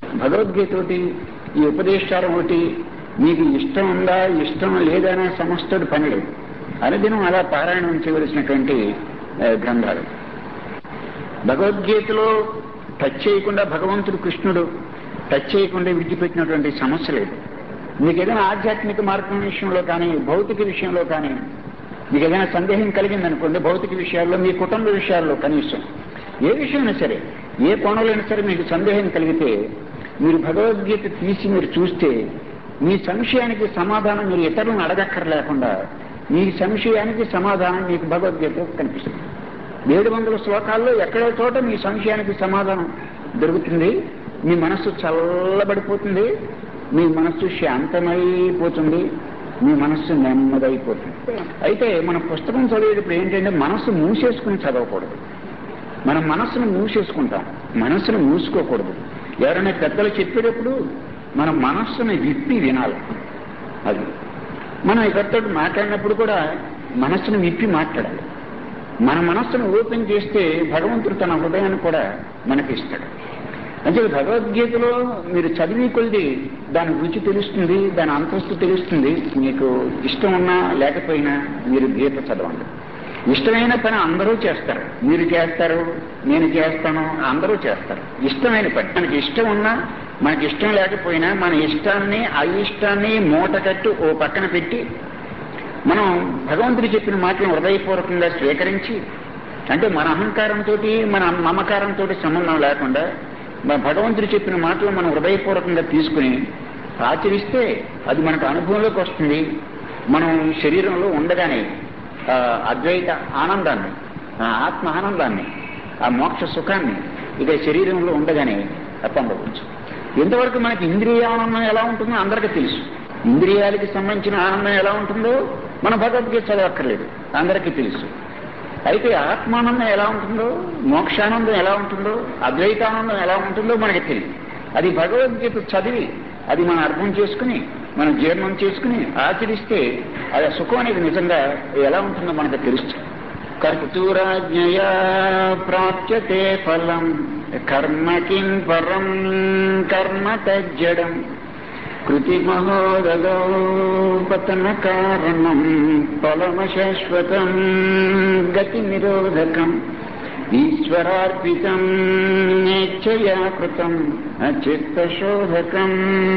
భగవద్గీత ఒకటి ఈ ఉపదేశారం ఒకటి మీకు ఇష్టం ఉందా ఇష్టం లేదనే సమస్తడు పని లేదు అనుదినం అలా పారాయణం చేయవలసినటువంటి ఆ, గ్రంథాలు భగవద్గీతలో టచ్ చేయకుండా భగవంతుడు కృష్ణుడు టచ్ చేయకుండా విడిచిపెట్టినటువంటి సమస్య లేదు మీకు ఏదైనా ఆధ్యాత్మిక మార్గం విషయంలో కానీ భౌతిక విషయంలో కానీ మీకు ఏదైనా సందేహం కలిగిందనుకోండి భౌతిక విషయాల్లో మీ కుటుంబ విషయాల్లో కనీసం ఏ విషయమైనా సరే ఏ కోణంలో సరే మీకు సందేహం కలిగితే మీరు భగవద్గీత తీసి మీరు చూస్తే మీ సంశయానికి సమాధానం మీరు ఇతరులను అడగక్కర్లేకుండా మీ సంశయానికి సమాధానం మీకు భగవద్గీత కనిపిస్తుంది ఏడు వందల శ్లోకాల్లో ఎక్కడో చోట మీ సంశయానికి సమాధానం దొరుకుతుంది మీ మనస్సు చల్లబడిపోతుంది మీ మనస్సు శాంతమైపోతుంది మీ మనస్సు నెమ్మదైపోతుంది అయితే మన పుస్తకం చదివేటప్పుడు ఏంటంటే మనస్సు మూసేసుకుని చదవకూడదు మనం మనస్సును మూసేసుకుంటాం మనస్సును మూసుకోకూడదు ఎవరైనా పెద్దలు చెప్పేటప్పుడు మన మనస్సును విప్పి వినాలి అది మనం ఇద్దరితో మాట్లాడినప్పుడు కూడా మనస్సును విప్పి మాట్లాడాలి మన మనస్సును ఓపెన్ చేస్తే భగవంతుడు తన హృదయాన్ని కూడా మనకి ఇస్తాడు అంటే భగవద్గీతలో మీరు చదివి కొలిది దాని రుచి తెలుస్తుంది దాని అంతస్తు తెలుస్తుంది మీకు ఇష్టం ఉన్నా లేకపోయినా మీరు గీత చదవండి ఇష్టమైన పని అందరూ చేస్తారు మీరు చేస్తారు నేను చేస్తాను అందరూ చేస్తారు ఇష్టమైన పని మనకి ఇష్టం ఉన్నా మనకి ఇష్టం లేకపోయినా మన ఇష్టాన్ని అయిష్టాన్ని మూట కట్టు ఓ పక్కన పెట్టి మనం భగవంతుడు చెప్పిన మాటలను హృదయపూర్వకంగా స్వీకరించి అంటే మన అహంకారంతో మన మమకారంతో సంబంధం లేకుండా మన భగవంతుడు చెప్పిన మాటలు మనం హృదయపూర్వకంగా తీసుకుని ఆచరిస్తే అది మనకు అనుభవంలోకి వస్తుంది మనం శరీరంలో ఉండగానే ఆ అద్వైత ఆనందాన్ని ఆ ఆత్మ ఆనందాన్ని ఆ మోక్ష సుఖాన్ని ఇక శరీరంలో ఉండగానే పొందవచ్చు ఎంతవరకు మనకి ఇంద్రియ ఆనందం ఎలా ఉంటుందో అందరికీ తెలుసు ఇంద్రియాలకి సంబంధించిన ఆనందం ఎలా ఉంటుందో మన భగవద్గీత చదవక్కర్లేదు అందరికీ తెలుసు అయితే ఆత్మానందం ఎలా ఉంటుందో మోక్షానందం ఎలా ఉంటుందో అద్వైతానందం ఎలా ఉంటుందో మనకి తెలియదు అది భగవద్గీత చదివి అది మనం అర్థం చేసుకుని మనం జీర్ణం చేసుకుని ఆచరిస్తే అది ఆ సుఖం అనేది నిజంగా ఎలా ఉంటుందో మనకు తెలుస్తుంది కర్తూరాజ్ఞయా ప్రాప్యతే ఫలం కర్మ కిం పరం కర్మ తజ్జడం కృతి మహోదలో పతన కారణం ఫలమశాశ్వతం గతి నిరోధకం ఈశ్వరార్పితం నేచ్ఛయా కృతం చిత్తశోధకం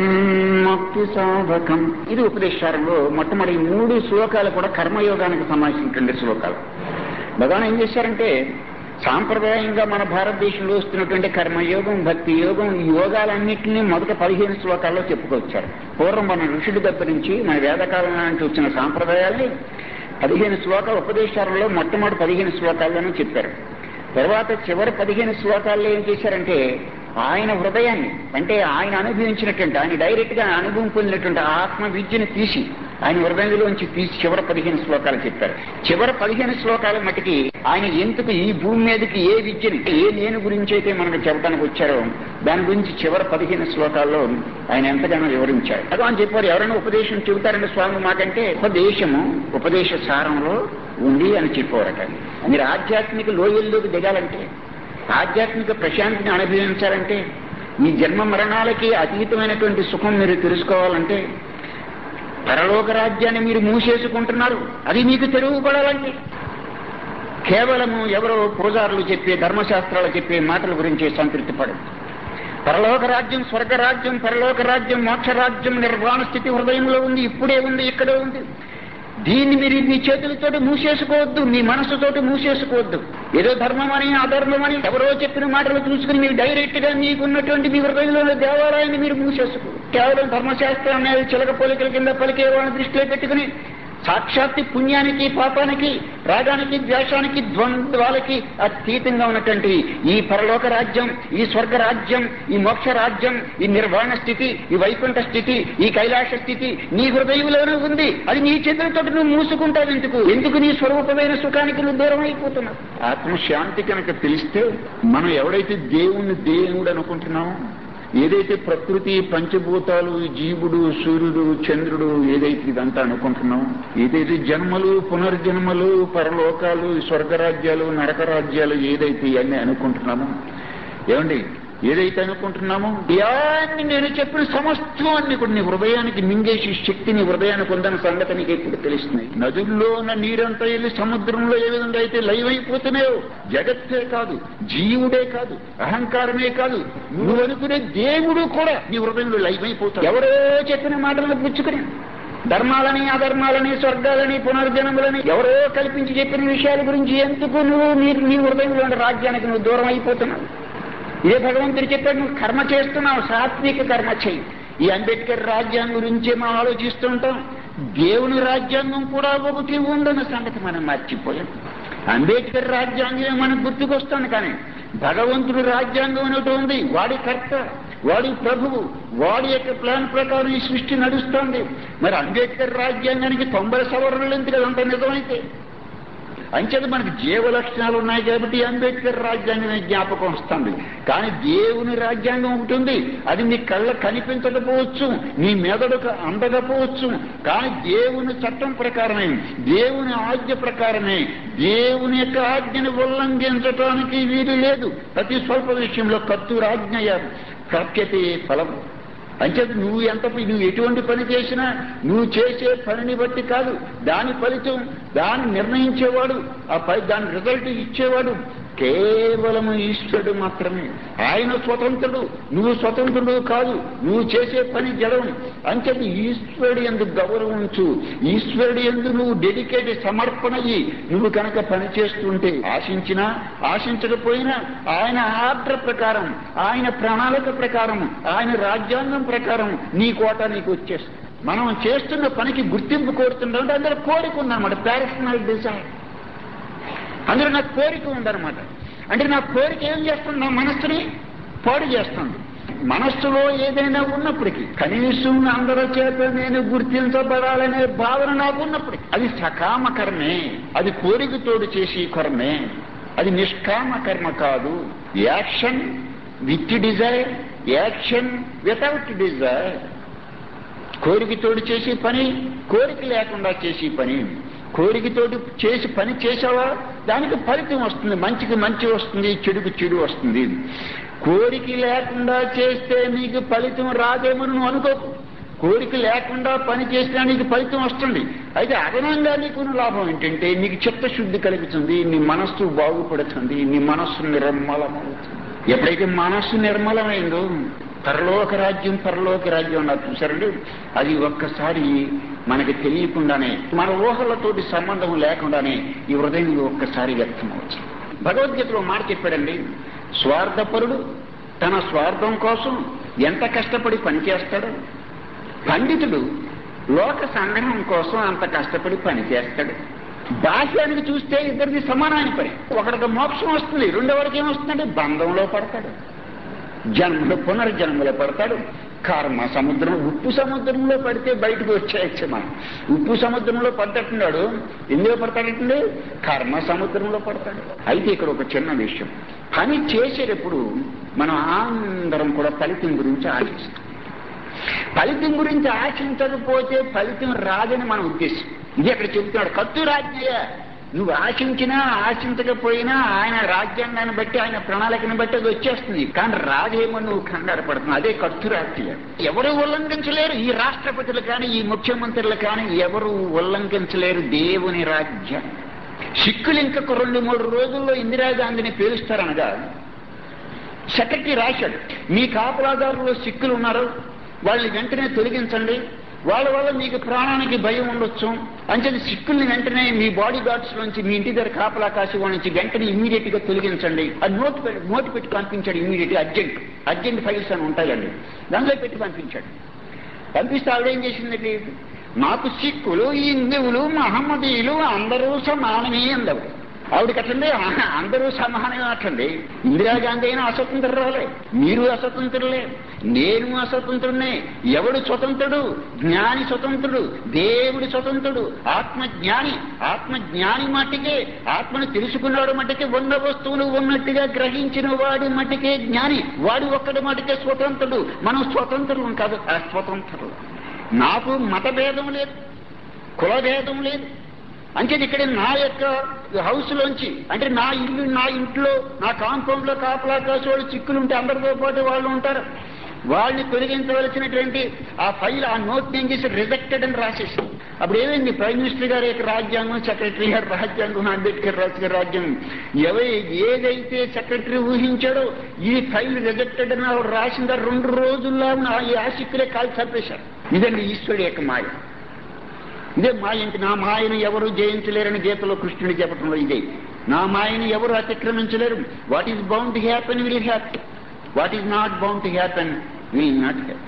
ముక్తి సాధకం ఇది ఉపదేశాలలో మొట్టమొదటి మూడు శ్లోకాలు కూడా కర్మయోగానికి సంబంధించినటువంటి శ్లోకాలు భగవాన్ ఏం చేశారంటే సాంప్రదాయంగా మన భారతదేశంలో వస్తున్నటువంటి కర్మయోగం భక్తి యోగం ఈ యోగాలన్నింటినీ మొదట పదిహేను శ్లోకాల్లో చెప్పుకొచ్చారు పూర్వం మన ఋషుడి దగ్గర నుంచి మన వేదకాలం నుంచి వచ్చిన సాంప్రదాయాల్ని పదిహేను శ్లోక ఉపదేశాలలో మొట్టమొదటి పదిహేను శ్లోకాల్లోనూ చెప్పారు తర్వాత చివరి పదిహేను శ్లోకాల్లో ఏం చేశారంటే ఆయన హృదయాన్ని అంటే ఆయన అనుభవించినటువంటి ఆయన డైరెక్ట్ గా అనుభవం పొందినటువంటి ఆత్మ విద్యను తీసి ఆయన హృదయంలోంచి తీసి చివరి పదిహేను శ్లోకాలు చెప్పారు చివరి పదిహేను శ్లోకాల మటుకి ఆయన ఎందుకు ఈ భూమి మీదకి ఏ విద్యని ఏ నేను గురించి అయితే మనకు చెప్పడానికి వచ్చారో దాని గురించి చివరి పదిహేను శ్లోకాల్లో ఆయన ఎంతగానో వివరించారు అదో అని చెప్పారు ఎవరైనా ఉపదేశం చెబుతారండి స్వామి మాకంటే ఉపదేశము ఉపదేశ సారంలో ఉంది అని చెప్పేవారట మీరు ఆధ్యాత్మిక లోయల్లోకి దిగాలంటే ఆధ్యాత్మిక ప్రశాంతిని అనుభవించాలంటే ఈ జన్మ మరణాలకి అతీతమైనటువంటి సుఖం మీరు తెలుసుకోవాలంటే పరలోక రాజ్యాన్ని మీరు మూసేసుకుంటున్నారు అది మీకు తెలుగుపడాలంటే కేవలము ఎవరో పూజారులు చెప్పే ధర్మశాస్త్రాలు చెప్పే మాటల గురించి సంతృప్తి పడదు పరలోక రాజ్యం స్వర్గ రాజ్యం పరలోక రాజ్యం మోక్ష రాజ్యం నిర్వాణ స్థితి హృదయంలో ఉంది ఇప్పుడే ఉంది ఇక్కడే ఉంది దీన్ని మీరు మీ చేతులతోటి మూసేసుకోవద్దు మీ మనసుతోటి మూసేసుకోవద్దు ఏదో ధర్మం అని అధర్మం అని ఎవరో చెప్పిన మాటలు చూసుకుని మీరు డైరెక్ట్ గా మీకున్నటువంటి మీ హృదయంలో దేవాలయాన్ని మీరు మూసేసుకో కేవలం ధర్మశాస్త్రం అనేది చిలక పోలికల కింద పలికే వాళ్ళని దృష్టిలో పెట్టుకుని సాక్షాత్తు పుణ్యానికి పాపానికి రాగానికి ద్వేషానికి ద్వంద్వాలకి అతీతంగా ఉన్నటువంటి ఈ పరలోక రాజ్యం ఈ స్వర్గ రాజ్యం ఈ మోక్ష రాజ్యం ఈ నిర్వాణ స్థితి ఈ వైకుంఠ స్థితి ఈ కైలాస స్థితి నీ హృదయంలోనే ఉంది అది నీ చేతులతో నువ్వు మూసుకుంటావు ఎందుకు ఎందుకు నీ స్వరూపమైన సుఖానికి నువ్వు దూరం అయిపోతున్నావు ఆత్మశాంతి కనుక తెలిస్తే మనం ఎవడైతే దేవుణ్ణి దేవుడు అనుకుంటున్నామో ఏదైతే ప్రకృతి పంచభూతాలు జీవుడు సూర్యుడు చంద్రుడు ఏదైతే ఇదంతా అనుకుంటున్నాం ఏదైతే జన్మలు పునర్జన్మలు పరలోకాలు స్వర్గరాజ్యాలు నరక రాజ్యాలు ఏదైతే ఇవన్నీ అనుకుంటున్నామో ఏమండి ఏదైతే అనుకుంటున్నామో యాన్ని నేను చెప్పిన సమస్తం అన్ని కూడా నీ హృదయానికి మింగేసి శక్తి నీ హృదయానికి ఉందన్న సంగతి నీకు ఇప్పుడు తెలుస్తుంది నదుల్లో ఉన్న నీరంతా వెళ్ళి సముద్రంలో ఏ విధంగా అయితే లైవ్ అయిపోతున్నాయో జగత్తే కాదు జీవుడే కాదు అహంకారమే కాదు నువ్వు అనుకునే దేవుడు కూడా నీ హృదయంలో లైవ్ అయిపోతాడు ఎవరో చెప్పిన మాటలను పుచ్చుకుని ధర్మాలని అధర్మాలని స్వర్గాలని పునర్జనములని ఎవరో కల్పించి చెప్పిన విషయాల గురించి ఎందుకు నువ్వు నీ నీ హృదయంలో ఉన్న రాజ్యానికి నువ్వు దూరం అయిపోతున్నావు ఇదే భగవంతుడు చెప్పాడు నువ్వు కర్మ చేస్తున్నావు సాత్విక కర్మ చెయ్యి ఈ అంబేద్కర్ రాజ్యాంగం గురించి మనం ఆలోచిస్తుంటాం దేవుని రాజ్యాంగం కూడా ఒకటి ఉండన్న సంగతి మనం మర్చిపోయాం అంబేద్కర్ రాజ్యాంగం మనకు గుర్తుకొస్తుంది కానీ భగవంతుడి రాజ్యాంగం అనేటి ఉంది వాడి కర్త వాడి ప్రభువు వాడి యొక్క ప్లాన్ ప్రకారం ఈ సృష్టి నడుస్తోంది మరి అంబేద్కర్ రాజ్యాంగానికి తొంభై సవరణలు ఎందుకు అదంతా నిజమైతే అంచేత మనకి జీవ లక్షణాలు ఉన్నాయి కాబట్టి అంబేద్కర్ రాజ్యాంగం జ్ఞాపకం వస్తుంది కానీ దేవుని రాజ్యాంగం ఒకటి ఉంది అది నీ కళ్ళ కనిపించకపోవచ్చు నీ మెదడుకు అందకపోవచ్చు కానీ దేవుని చట్టం ప్రకారమే దేవుని ఆజ్ఞ ప్రకారమే దేవుని యొక్క ఆజ్ఞని ఉల్లంఘించడానికి వీలు లేదు ప్రతి స్వల్ప విషయంలో కర్తూరాజ్ఞయ కర్క్యతే ఫలం అంచేత నువ్వు ఎంత నువ్వు ఎటువంటి పని చేసినా నువ్వు చేసే పనిని బట్టి కాదు దాని ఫలితం దాన్ని నిర్ణయించేవాడు ఆ పై దాని రిజల్ట్ ఇచ్చేవాడు కేవలం ఈశ్వరుడు మాత్రమే ఆయన స్వతంత్రుడు నువ్వు స్వతంత్రుడు కాదు నువ్వు చేసే పని జడం అంచేత ఈశ్వరుడు ఎందుకు గౌరవించు ఈశ్వరుడు ఎందుకు నువ్వు డెడికేట్ సమర్పణ అయ్యి నువ్వు కనుక పని చేస్తుంటే ఆశించినా ఆశించకపోయినా ఆయన ఆర్డర్ ప్రకారం ఆయన ప్రణాళిక ప్రకారం ఆయన రాజ్యాంగం ప్రకారం నీ కోట నీకు వచ్చేస్తుంది మనం చేస్తున్న పనికి గుర్తింపు కోరుతుంటే అందరూ కోరిక ఉందన్నమాట ప్యారసనల్ డిజైర్ అందులో నాకు కోరిక ఉందన్నమాట అంటే నా కోరిక ఏం చేస్తుంది నా మనస్సుని పాడు చేస్తుంది మనస్సులో ఏదైనా ఉన్నప్పటికీ కనీసం అందరి చేత నేను గుర్తించబడాలనే భావన నాకు ఉన్నప్పటికీ అది సకామ కర్మే అది కోరికతోడు చేసి కర్మే అది నిష్కామ కర్మ కాదు action with desire action without desire కోరికతోడు చేసే పని కోరిక లేకుండా చేసే పని కోరికతోటి చేసి పని చేసావా దానికి ఫలితం వస్తుంది మంచికి మంచి వస్తుంది చెడుకు చెడు వస్తుంది కోరిక లేకుండా చేస్తే నీకు ఫలితం రాదేమో నువ్వు అనుకోకు కోరిక లేకుండా పని చేసినా నీకు ఫలితం వస్తుంది అయితే అదనంగా నీకు లాభం ఏంటంటే నీకు చిత్తశుద్ధి కలుగుతుంది నీ మనస్సు బాగుపడుతుంది నీ మనస్సు నిర్మలమవుతుంది ఎప్పుడైతే మనస్సు నిర్మలమైందో పరలోక రాజ్యం పరలోక రాజ్యం అన్నారు చూసారండి అది ఒక్కసారి మనకి తెలియకుండానే మన ఊహలతోటి సంబంధం లేకుండానే ఈ హృదయంలో ఒక్కసారి వ్యక్తమవచ్చు భగవద్గీతలో మాట చెప్పాడండి స్వార్థపరుడు తన స్వార్థం కోసం ఎంత కష్టపడి పనిచేస్తాడో పండితుడు లోక సంగ్రహం కోసం అంత కష్టపడి పనిచేస్తాడు బాహ్యానికి చూస్తే ఇద్దరిది సమానమైన పని ఒకడికి మోక్షం వస్తుంది రెండోవాడికి ఏమొస్తుందంటే బంధంలో పడతాడు జన్మలో పునర్జన్మలో పడతాడు కర్మ సముద్రం ఉప్పు సముద్రంలో పడితే బయటకు వచ్చేయచ్చు మనం ఉప్పు సముద్రంలో పడ్డట్టున్నాడు ఎందులో పడతాడంటే కర్మ సముద్రంలో పడతాడు అయితే ఇక్కడ ఒక చిన్న విషయం పని చేసేటప్పుడు మనం అందరం కూడా ఫలితం గురించి ఆశిస్తాం ఫలితం గురించి ఆశించకపోతే ఫలితం రాదని మన ఉద్దేశం ఇది అక్కడ చెబుతున్నాడు కత్తు రాజ్ఞయ్య నువ్వు ఆశించినా ఆశించకపోయినా ఆయన రాజ్యాంగాన్ని బట్టి ఆయన ప్రణాళికను బట్టి అది వచ్చేస్తుంది కానీ రాదేమో నువ్వు కంగారు పడుతున్నావు అదే కత్తు రాజ్యం ఎవరు ఉల్లంఘించలేరు ఈ రాష్ట్రపతులు కానీ ఈ ముఖ్యమంత్రులు కానీ ఎవరు ఉల్లంఘించలేరు దేవుని రాజ్యం సిక్కులు ఇంకొక రెండు మూడు రోజుల్లో ఇందిరాగాంధీని పేలుస్తారనగా సెక్రటరీ రాశాడు మీ కాపలాదారులో సిక్కులు ఉన్నారు వాళ్ళని వెంటనే తొలగించండి వాళ్ళ వల్ల మీకు ప్రాణానికి భయం ఉండొచ్చు అంచేది సిక్కుల్ని వెంటనే మీ బాడీ గార్డ్స్ నుంచి మీ ఇంటి దగ్గర కాపలా కాసి వాళ్ళ నుంచి వెంటనే ఇమీడియట్ గా తొలగించండి అది నోట్ పెట్టి నోట్ పెట్టి పంపించాడు ఇమీడియట్ అర్జెంట్ అర్జెంట్ ఫైల్స్ అని ఉంటాయండి దానిలో పెట్టి పంపించాడు పంపిస్తే ఆవిడేం చేసిందండి నాకు సిక్కులు హిందువులు మహమ్మదీయులు అందరూ సమానమే అందరు ఆవిడకి అట్లండి అందరూ సమానమే అట్లండి ఇందిరాగాంధీ అయినా అస్వతంత్రురాలే మీరు అస్వతంత్రులే నేను అస్వతంత్రుడినే ఎవడు స్వతంత్రుడు జ్ఞాని స్వతంత్రుడు దేవుడి స్వతంత్రుడు ఆత్మజ్ఞాని ఆత్మజ్ఞాని మట్టికే ఆత్మను తెలుసుకున్నాడు మట్టికే ఉన్న వస్తువులు ఉన్నట్టుగా గ్రహించిన వాడి మట్టికే జ్ఞాని వాడి ఒక్కడి మట్టికే స్వతంత్రుడు మనం స్వతంత్రులు కాదు అస్వతంత్రులు నాకు మతభేదం లేదు కులభేదం లేదు అంటే ఇక్కడ నా యొక్క హౌస్ లోంచి అంటే నా ఇల్లు నా ఇంట్లో నా కాంపౌండ్ లో కాపలా కాసు వాళ్ళు చిక్కులు ఉంటే అందరితో పాటు వాళ్ళు ఉంటారు వాళ్ళని తొలగించవలసినటువంటి ఆ ఫైల్ ఆ నోట్ నేను చేసి రిజెక్టెడ్ అని రాసేసి అప్పుడు ఏమైంది ప్రైమ్ మినిస్టర్ గారి యొక్క రాజ్యాంగం సెక్రటరీ గారి రాజ్యాంగం అంబేద్కర్ రాజు గారి రాజ్యాంగం ఎవరి ఏదైతే సెక్రటరీ ఊహించాడో ఈ ఫైల్ రిజెక్టెడ్ అని ఆవిడ రాసిందా రెండు రోజుల్లో ఆ ఈ ఆశిక్కులే కాల్ చంపేశారు ఇదండి ఈశ్వరుడు యొక్క మాయ ఇదే మాయ ఇంటి నా మాయను ఎవరు జయించలేరని గీతలో కృష్ణుడు చెప్పడంలో ఇదే నా మాయను ఎవరు అతిక్రమించలేరు what is bound to happen will happen what is not bound to happen will not happen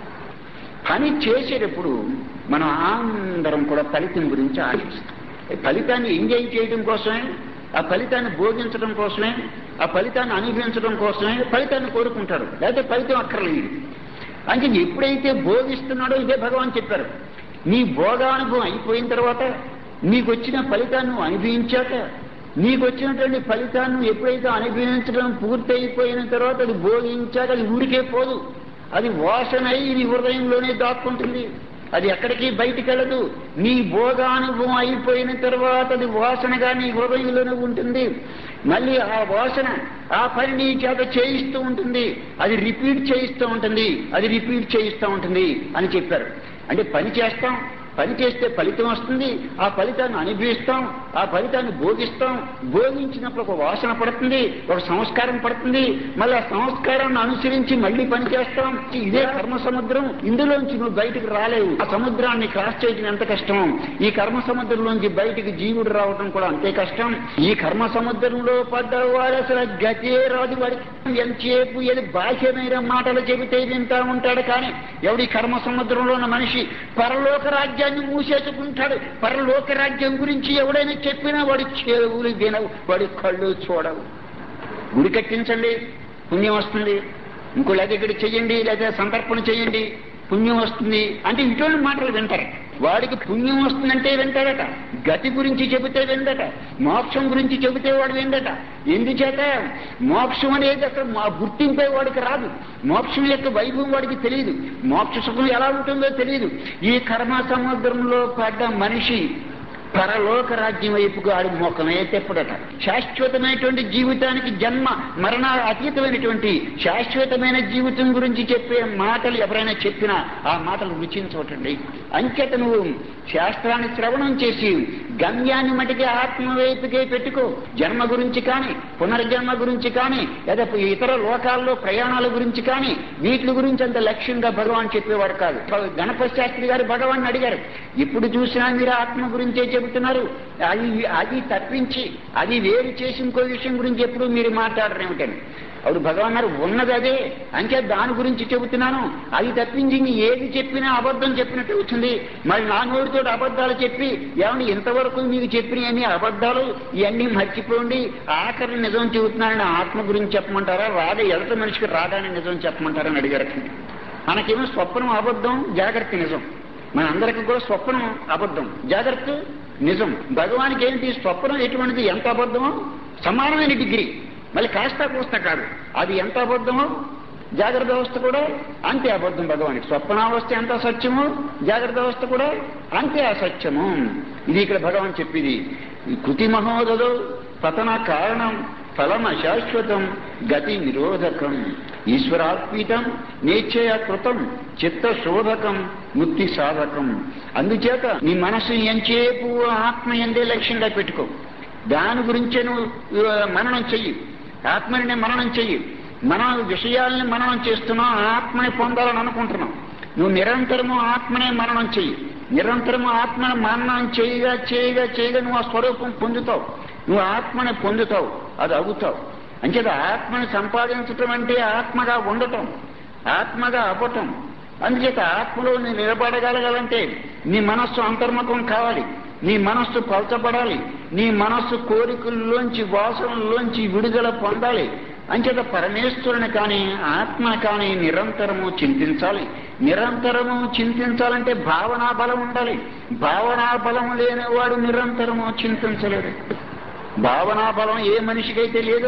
పని చేసేటప్పుడు మనం అందరం కూడా ఫలితం గురించి ఆశిస్తాం ఈ ఫలితాన్ని ఎంజాయ్ చేయడం కోసమే ఆ ఫలితాన్ని భోగించడం కోసమే ఆ ఫలితాన్ని అనుభవించడం కోసమే ఫలితాన్ని కోరుకుంటాడు లేకపోతే ఫలితం అక్కర్లేదు అంటే ఎప్పుడైతే భోగిస్తున్నాడో ఇదే భగవాన్ చెప్పారు నీ భోగానుభవం అయిపోయిన తర్వాత నీకు వచ్చిన ఫలితాన్ని నువ్వు అనుభవించాక నీకు వచ్చినటువంటి ఫలితాన్ని నువ్వు ఎప్పుడైతే అనుభవించడం పూర్తయిపోయిన తర్వాత అది భోగించాక అది ఊరికే పోదు అది వాసనై నీ హృదయంలోనే దాక్కుంటుంది అది ఎక్కడికి బయటికి వెళ్ళదు నీ భోగానుభవం అయిపోయిన తర్వాత అది వాసనగా నీ హృదయంలోనే ఉంటుంది మళ్ళీ ఆ వాసన ఆ పని నీ చేత చేయిస్తూ ఉంటుంది అది రిపీట్ చేయిస్తూ ఉంటుంది అది రిపీట్ చేయిస్తూ ఉంటుంది అని చెప్పారు అంటే పని చేస్తాం పని చేస్తే ఫలితం వస్తుంది ఆ ఫలితాన్ని అనుభవిస్తాం ఆ ఫలితాన్ని భోగిస్తాం భోగించినప్పుడు ఒక వాసన పడుతుంది ఒక సంస్కారం పడుతుంది మళ్ళీ ఆ సంస్కారాన్ని అనుసరించి మళ్ళీ పని చేస్తాం ఇదే కర్మ సముద్రం ఇందులోంచి నువ్వు బయటకు రాలేవు ఆ సముద్రాన్ని క్రాస్ చేయడం ఎంత కష్టం ఈ కర్మ సముద్రంలోంచి బయటికి జీవుడు రావడం కూడా అంతే కష్టం ఈ కర్మ సముద్రంలో పడ్డవాడు అసలు గతే రాదు వాడికి ఎంతసేపు ఏది బాహ్యమైన మాటలు చెబితే వింటా ఉంటాడు కానీ ఎవడి కర్మ సముద్రంలో ఉన్న మనిషి పరలోక రాజ్యాన్ని మూసేసుకుంటాడు పరలోక రాజ్యం గురించి ఎవడైనా చెప్పినా వాడి చెవులు వినవు వాడి కళ్ళు చూడవు గుడి కట్టించండి పుణ్యం వస్తుంది ఇంకో లేదా ఇక్కడ చెయ్యండి లేదా సంతర్పణ చేయండి పుణ్యం వస్తుంది అంటే ఇటువంటి మాటలు వింటారు వాడికి పుణ్యం వస్తుందంటే వింటాడట గతి గురించి చెబితే విందట మోక్షం గురించి చెబితే వాడు విందట ఎందుచేత మోక్షం అనేది అసలు మా గుర్తింపే వాడికి రాదు మోక్షం యొక్క వైభవం వాడికి తెలియదు మోక్ష సుఖం ఎలా ఉంటుందో తెలియదు ఈ కర్మ సముద్రంలో పడ్డ మనిషి పరలోక రాజ్యం వైపుకు ఆడి మొక్కమే తెప్పుడట శాశ్వతమైనటువంటి జీవితానికి జన్మ మరణ అతీతమైనటువంటి శాశ్వతమైన జీవితం గురించి చెప్పే మాటలు ఎవరైనా చెప్పినా ఆ మాటలు రుచించవటండి అంచేత నువ్వు శాస్త్రాన్ని శ్రవణం చేసి గమ్యాన్ని మటుకి ఆత్మ వైపుకే పెట్టుకో జన్మ గురించి కానీ పునర్జన్మ గురించి కానీ లేదా ఇతర లోకాల్లో ప్రయాణాల గురించి కానీ వీటి గురించి అంత లక్ష్యంగా భగవాన్ చెప్పేవాడు కాదు గణపతి శాస్త్రి గారు భగవాన్ అడిగారు ఇప్పుడు చూసినా మీరు ఆత్మ గురించే చెబుతున్నారు అది అది తప్పించి అది వేరు చేసి ఇంకో విషయం గురించి ఎప్పుడు మీరు మాట్లాడరు ఏమిటని అప్పుడు భగవాన్ గారు ఉన్నది అదే అంతే దాని గురించి చెబుతున్నాను అది తప్పించి ఇంక ఏది చెప్పినా అబద్ధం చెప్పినట్టు అవుతుంది మరి నా నోటితో అబద్ధాలు చెప్పి ఏమన్నా ఇంతవరకు మీకు చెప్పినవన్నీ అబద్ధాలు ఇవన్నీ మర్చిపోండి ఆఖరి నిజం చెబుతున్నానని ఆత్మ గురించి చెప్పమంటారా రాధ ఎడత మనిషికి రాగానే నిజం చెప్పమంటారని అడిగారు మనకేమో స్వప్నం అబద్ధం జాగ్రత్త నిజం మనందరికీ కూడా స్వప్నం అబద్ధం జాగ్రత్త నిజం భగవానికి ఏంటి స్వప్నం ఎటువంటిది ఎంత అబద్ధమో సమానమైన డిగ్రీ మళ్ళీ కాస్త కూస్త కాదు అది ఎంత అబద్ధమో జాగ్రత్త వ్యవస్థ కూడా అంతే అబద్ధం భగవానికి స్వప్నావస్థ ఎంత సత్యమో జాగ్రత్త వ్యవస్థ కూడా అంతే అసత్యము ఇది ఇక్కడ భగవాన్ చెప్పింది ఈ కృతి మహోదలో పతన కారణం ఫలం అశాశ్వతం గతి నిరోధకం ఈశ్వరాత్మీతం నేచ్చయ కృతం చిత్త శోధకం ముక్తి సాధకం అందుచేత నీ మనసు ఎంచేపు ఆత్మ ఎందే లక్ష్యంగా పెట్టుకో దాని గురించే నువ్వు మననం చెయ్యి ఆత్మని మననం చెయ్యి మన విషయాల్ని మననం చేస్తున్నాం ఆత్మని పొందాలని అనుకుంటున్నాం నువ్వు నిరంతరము ఆత్మనే మననం చెయ్యి నిరంతరము ఆత్మని మననం చేయగా చేయగా చేయగా నువ్వు ఆ స్వరూపం పొందుతావు నువ్వు ఆత్మని పొందుతావు అది అవుతావు అంచేత ఆత్మని సంపాదించటం అంటే ఆత్మగా ఉండటం ఆత్మగా అవ్వటం అందుచేత ఆత్మలో నీ నిలబడగలగాలంటే నీ మనస్సు అంతర్ముఖం కావాలి నీ మనస్సు పలచబడాలి నీ మనస్సు కోరికల్లోంచి వాసనల్లోంచి విడుదల పొందాలి అంచేత పరమేశ్వరుని కానీ ఆత్మ కానీ నిరంతరము చింతించాలి నిరంతరము చింతించాలంటే భావనా బలం ఉండాలి భావనా బలం లేనివాడు నిరంతరము చింతించలేడు భావనా బలం ఏ మనిషికైతే లేదో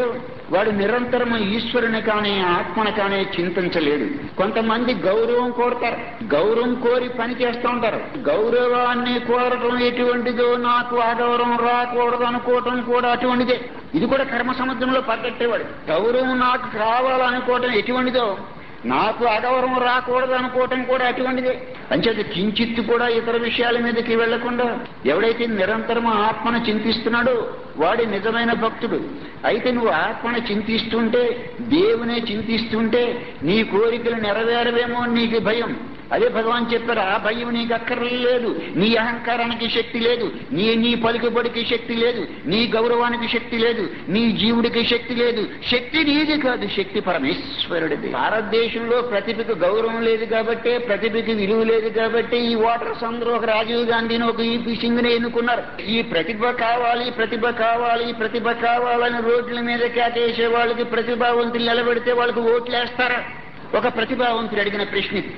వాడు నిరంతరము ఈశ్వరుని కానీ ఆత్మను కానీ చింతించలేడు కొంతమంది గౌరవం కోరుతారు గౌరవం కోరి పని చేస్తూ ఉంటారు గౌరవాన్ని కోరటం ఎటువంటిదో నాకు అగౌరవం రాకూడదు అనుకోవటం కూడా అటువంటిదే ఇది కూడా కర్మ సముద్రంలో పడ్డట్టేవాడు గౌరవం నాకు కావాలనుకోవటం ఎటువంటిదో నాకు అగౌరవం రాకూడదు అనుకోవటం కూడా అటువంటిదే అంచేది కించిత్తు కూడా ఇతర విషయాల మీదకి వెళ్లకుండా ఎవడైతే నిరంతరం ఆత్మను చింతిస్తున్నాడో వాడి నిజమైన భక్తుడు అయితే నువ్వు ఆత్మను చింతిస్తుంటే దేవునే చింతిస్తుంటే నీ కోరికలు నెరవేరవేమో నీకు భయం అదే భగవాన్ చెప్పారు ఆ భయం నీకు అక్కర్లేదు నీ అహంకారానికి శక్తి లేదు నీ నీ పలుకుబడికి శక్తి లేదు నీ గౌరవానికి శక్తి లేదు నీ జీవుడికి శక్తి లేదు శక్తి నీది కాదు శక్తి పరమేశ్వరుడిది భారతదేశంలో ప్రతిభకు గౌరవం లేదు కాబట్టి ప్రతిభకి విలువ లేదు కాబట్టి ఈ ఓటర్స్ అందరూ ఒక రాజీవ్ గాంధీని ఒక ఈపీ సింగ్ని ఎన్నుకున్నారు ఈ ప్రతిభ కావాలి ప్రతిభ కావాలి ప్రతిభ కావాలని రోడ్ల మీద కేటేసే వాళ్ళకి ప్రతిభావంతులు నిలబెడితే వాళ్ళకి ఓట్లు వేస్తారా ఒక ప్రతిభావంతుడు అడిగిన ప్రశ్న ఇది.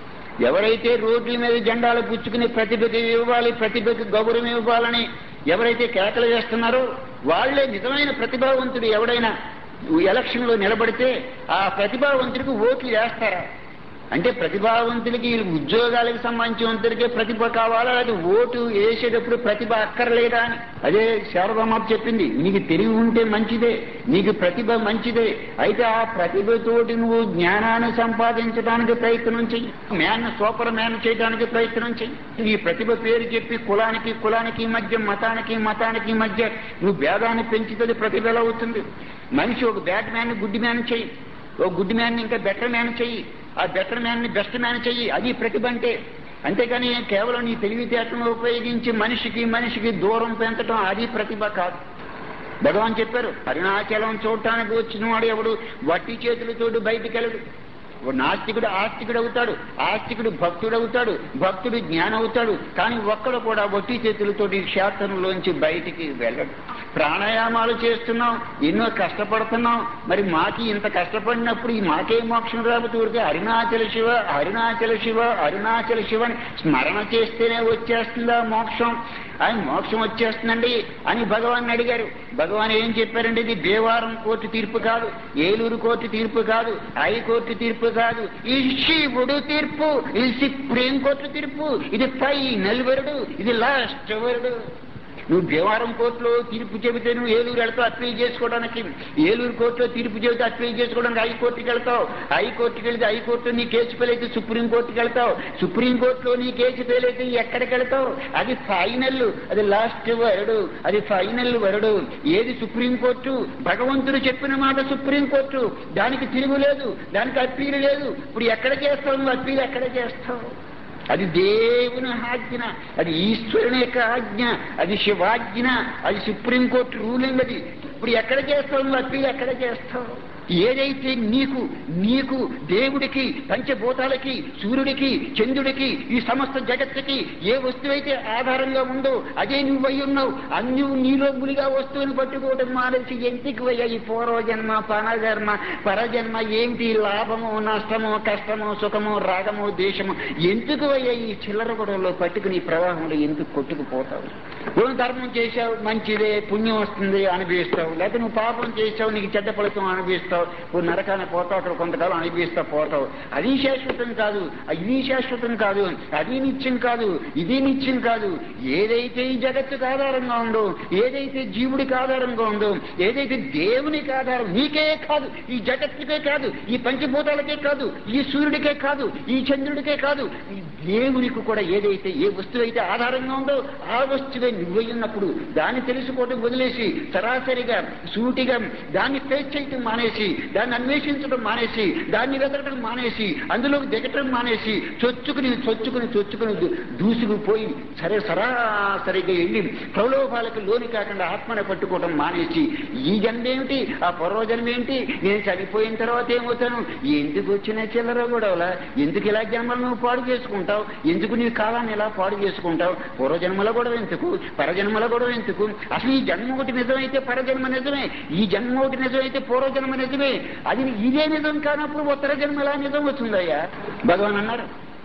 ఎవరైతే రోడ్ల మీద జెండాలు పుచ్చుకుని ప్రతిభకి ఇవ్వాలి ప్రతిభకి గౌరవం ఇవ్వాలని ఎవరైతే కేకలు వేస్తున్నారో వాళ్లే నిజమైన ప్రతిభావంతుడు ఎవడైనా ఎలక్షన్ లో నిలబడితే ఆ ప్రతిభావంతుడికి ఓట్లు వేస్తారా అంటే ప్రతిభావంతులకి ఉద్యోగాలకు సంబంధించినంతరికే ప్రతిభ కావాలా అది ఓటు వేసేటప్పుడు ప్రతిభ అక్కర్లేదా అని అదే శారదమ్మ చెప్పింది నీకు తెలివి ఉంటే మంచిదే నీకు ప్రతిభ మంచిదే అయితే ఆ ప్రతిభతోటి నువ్వు జ్ఞానాన్ని సంపాదించడానికి ప్రయత్నం చెయ్యి మ్యాన్ సూపర్ మ్యాన్ చేయడానికి ప్రయత్నం చెయ్యి నీ ప్రతిభ పేరు చెప్పి కులానికి కులానికి మధ్య మతానికి మతానికి మధ్య నువ్వు భేదాన్ని పెంచుతుంది ప్రతిభ ఎలా అవుతుంది మనిషి ఒక బ్యాడ్ మ్యాన్ గుడ్డి మ్యాన్ చెయ్యి ఓ గుడ్ మ్యాన్ ఇంకా బెటర్ మ్యాన్ చెయ్యి ఆ బెటర్ మ్యాన్ ని బెస్ట్ మ్యాన్ చెయ్యి అది ప్రతిభ అంటే అంతేగాని కేవలం నీ తెలివితేటలను ఉపయోగించి మనిషికి మనిషికి దూరం పెంచడం అది ప్రతిభ కాదు భగవాన్ చెప్పారు అరుణాచలం చూడటానికి వచ్చిన వాడు ఎవడు వట్టి చేతులతోటి బయటికి వెళ్ళడు ఓ నాస్తికుడు ఆస్తికుడు అవుతాడు ఆస్తికుడు భక్తుడు అవుతాడు భక్తుడు జ్ఞానం అవుతాడు కానీ ఒక్కడు కూడా వట్టి చేతులతోటి క్షేత్రంలోంచి బయటికి వెళ్ళడు ప్రాణాయామాలు చేస్తున్నాం ఎన్నో కష్టపడుతున్నాం మరి మాకి ఇంత కష్టపడినప్పుడు ఈ మాకే మోక్షం రాబోతూ ఊరికే అరుణాచల శివ అరుణాచల శివ అరుణాచల శివ అని స్మరణ చేస్తేనే వచ్చేస్తుందా మోక్షం అని మోక్షం వచ్చేస్తుందండి అని భగవాన్ అడిగారు భగవాన్ ఏం చెప్పారండి ఇది దేవారం కోర్టు తీర్పు కాదు ఏలూరు కోర్టు తీర్పు కాదు హైకోర్టు తీర్పు కాదు ఈ శివుడు తీర్పు ఇది సుప్రీం కోర్టు తీర్పు ఇది ఫైనల్ వరుడు ఇది లాస్ట్ వరుడు నువ్వు దేవారం కోర్టులో తీర్పు చెబితే నువ్వు ఏలూరు వెళ్తావు అప్లై చేసుకోవడానికి ఏలూరు కోర్టులో తీర్పు చెబితే అప్లై చేసుకోవడానికి హైకోర్టుకి వెళ్తావు హైకోర్టుకి వెళ్తే హైకోర్టు నీ కేసు ఫెయిల్ అయితే సుప్రీం కోర్టుకి వెళ్తావు సుప్రీం కోర్టులో నీ కేసు ఫెయిల్ అయితే ఎక్కడికి వెళ్తావు అది ఫైనల్ అది లాస్ట్ వరుడు అది ఫైనల్ వరుడు ఏది సుప్రీం కోర్టు భగవంతుడు చెప్పిన మాట సుప్రీం కోర్టు దానికి తిరుగులేదు దానికి అప్పీలు లేదు ఇప్పుడు ఎక్కడ చేస్తావు నువ్వు అప్పీలు ఎక్కడ చేస్తావు అది దేవుని ఆజ్ఞ అది ఈశ్వరుని యొక్క ఆజ్ఞ అది శివాజ్ఞ అది సుప్రీంకోర్టు రూలింగ్ అది ఇప్పుడు ఎక్కడ చేస్తావు నువ్వు అప్పీలు ఎక్కడ చేస్తావు ఏదైతే నీకు నీకు దేవుడికి పంచభూతాలకి సూర్యుడికి చంద్రుడికి ఈ సమస్త జగత్తుకి ఏ వస్తువైతే ఆధారంగా ఉందో అదే నువ్వు అయి ఉన్నావు అన్ని నీలో గులిగా వస్తువుని పట్టుకోవడం మానేసి ఎందుకు అయ్యా ఈ పూర్వజన్మ పనజన్మ పరజన్మ ఏంటి లాభము నష్టము కష్టము సుఖము రాగము దేశము ఎందుకు అయ్యా ఈ చిల్లర గొడవలో పట్టుకుని ఈ ప్రవాహంలో ఎందుకు కొట్టుకుపోతావు నువ్వు ధర్మం చేశావు మంచిదే పుణ్యం వస్తుంది అనుభవిస్తావు లేకపోతే నువ్వు పాపం చేశావు నీకు చెడ్డ ఫలితం అనుభవిస్తావు నువ్వు నరకాన్ని పోతావు అక్కడ కొంతకాలం అనుభవిస్తా పోతావు అది శాశ్వతం కాదు ఇది శాశ్వతం కాదు అది నిత్యం కాదు ఇది నిత్యం కాదు ఏదైతే ఈ జగత్తుకు ఆధారంగా ఉందో ఏదైతే జీవుడికి ఆధారంగా ఉందో ఏదైతే దేవునికి ఆధారం నీకే కాదు ఈ జగత్తుకే కాదు ఈ పంచభూతాలకే కాదు ఈ సూర్యుడికే కాదు ఈ చంద్రుడికే కాదు ఈ దేవునికి కూడా ఏదైతే ఏ వస్తువు అయితే ఆధారంగా ఉందో ఆ వస్తువే నువ్వై ఉన్నప్పుడు దాన్ని తెలుసుకోవడం వదిలేసి సరాసరిగా సూటిగా దాన్ని ఫేస్ చేయటం మానేసి దాన్ని అన్వేషించడం మానేసి దాన్ని వెతకడం మానేసి అందులోకి దిగటం మానేసి చొచ్చుకుని చొచ్చుకుని చొచ్చుకుని దూ- దూసుకుపోయి సరే సరాసరిగా వెళ్ళి ప్రలోభాలకు లోని కాకుండా ఆత్మని పట్టుకోవడం మానేసి ఈ జన్మేమిటి ఆ పూర్వజన్మ ఏంటి నేను చనిపోయిన తర్వాత ఏమవుతాను ఎందుకు వచ్చిన చిల్లర గొడవలా ఎందుకు ఇలా జన్మలు నువ్వు పాడు చేసుకుంటావు ఎందుకు నీ కాలాన్ని ఇలా పాడు చేసుకుంటావు పూర్వజన్మల గొడవ ఎందుకు పరజన్మల గొడవ ఎందుకు అసలు ఈ జన్మ ఒకటి నిజమైతే పరజన్మ నిజమే ఈ జన్మ ఒకటి నిజమైతే పూర్వజన్మ నిజమే అది ఇదే నిజం కానప్పుడు ఉత్తర జన్మ ఎలా నిజం వచ్చిందయ్యా భగవాన్ అన్నారు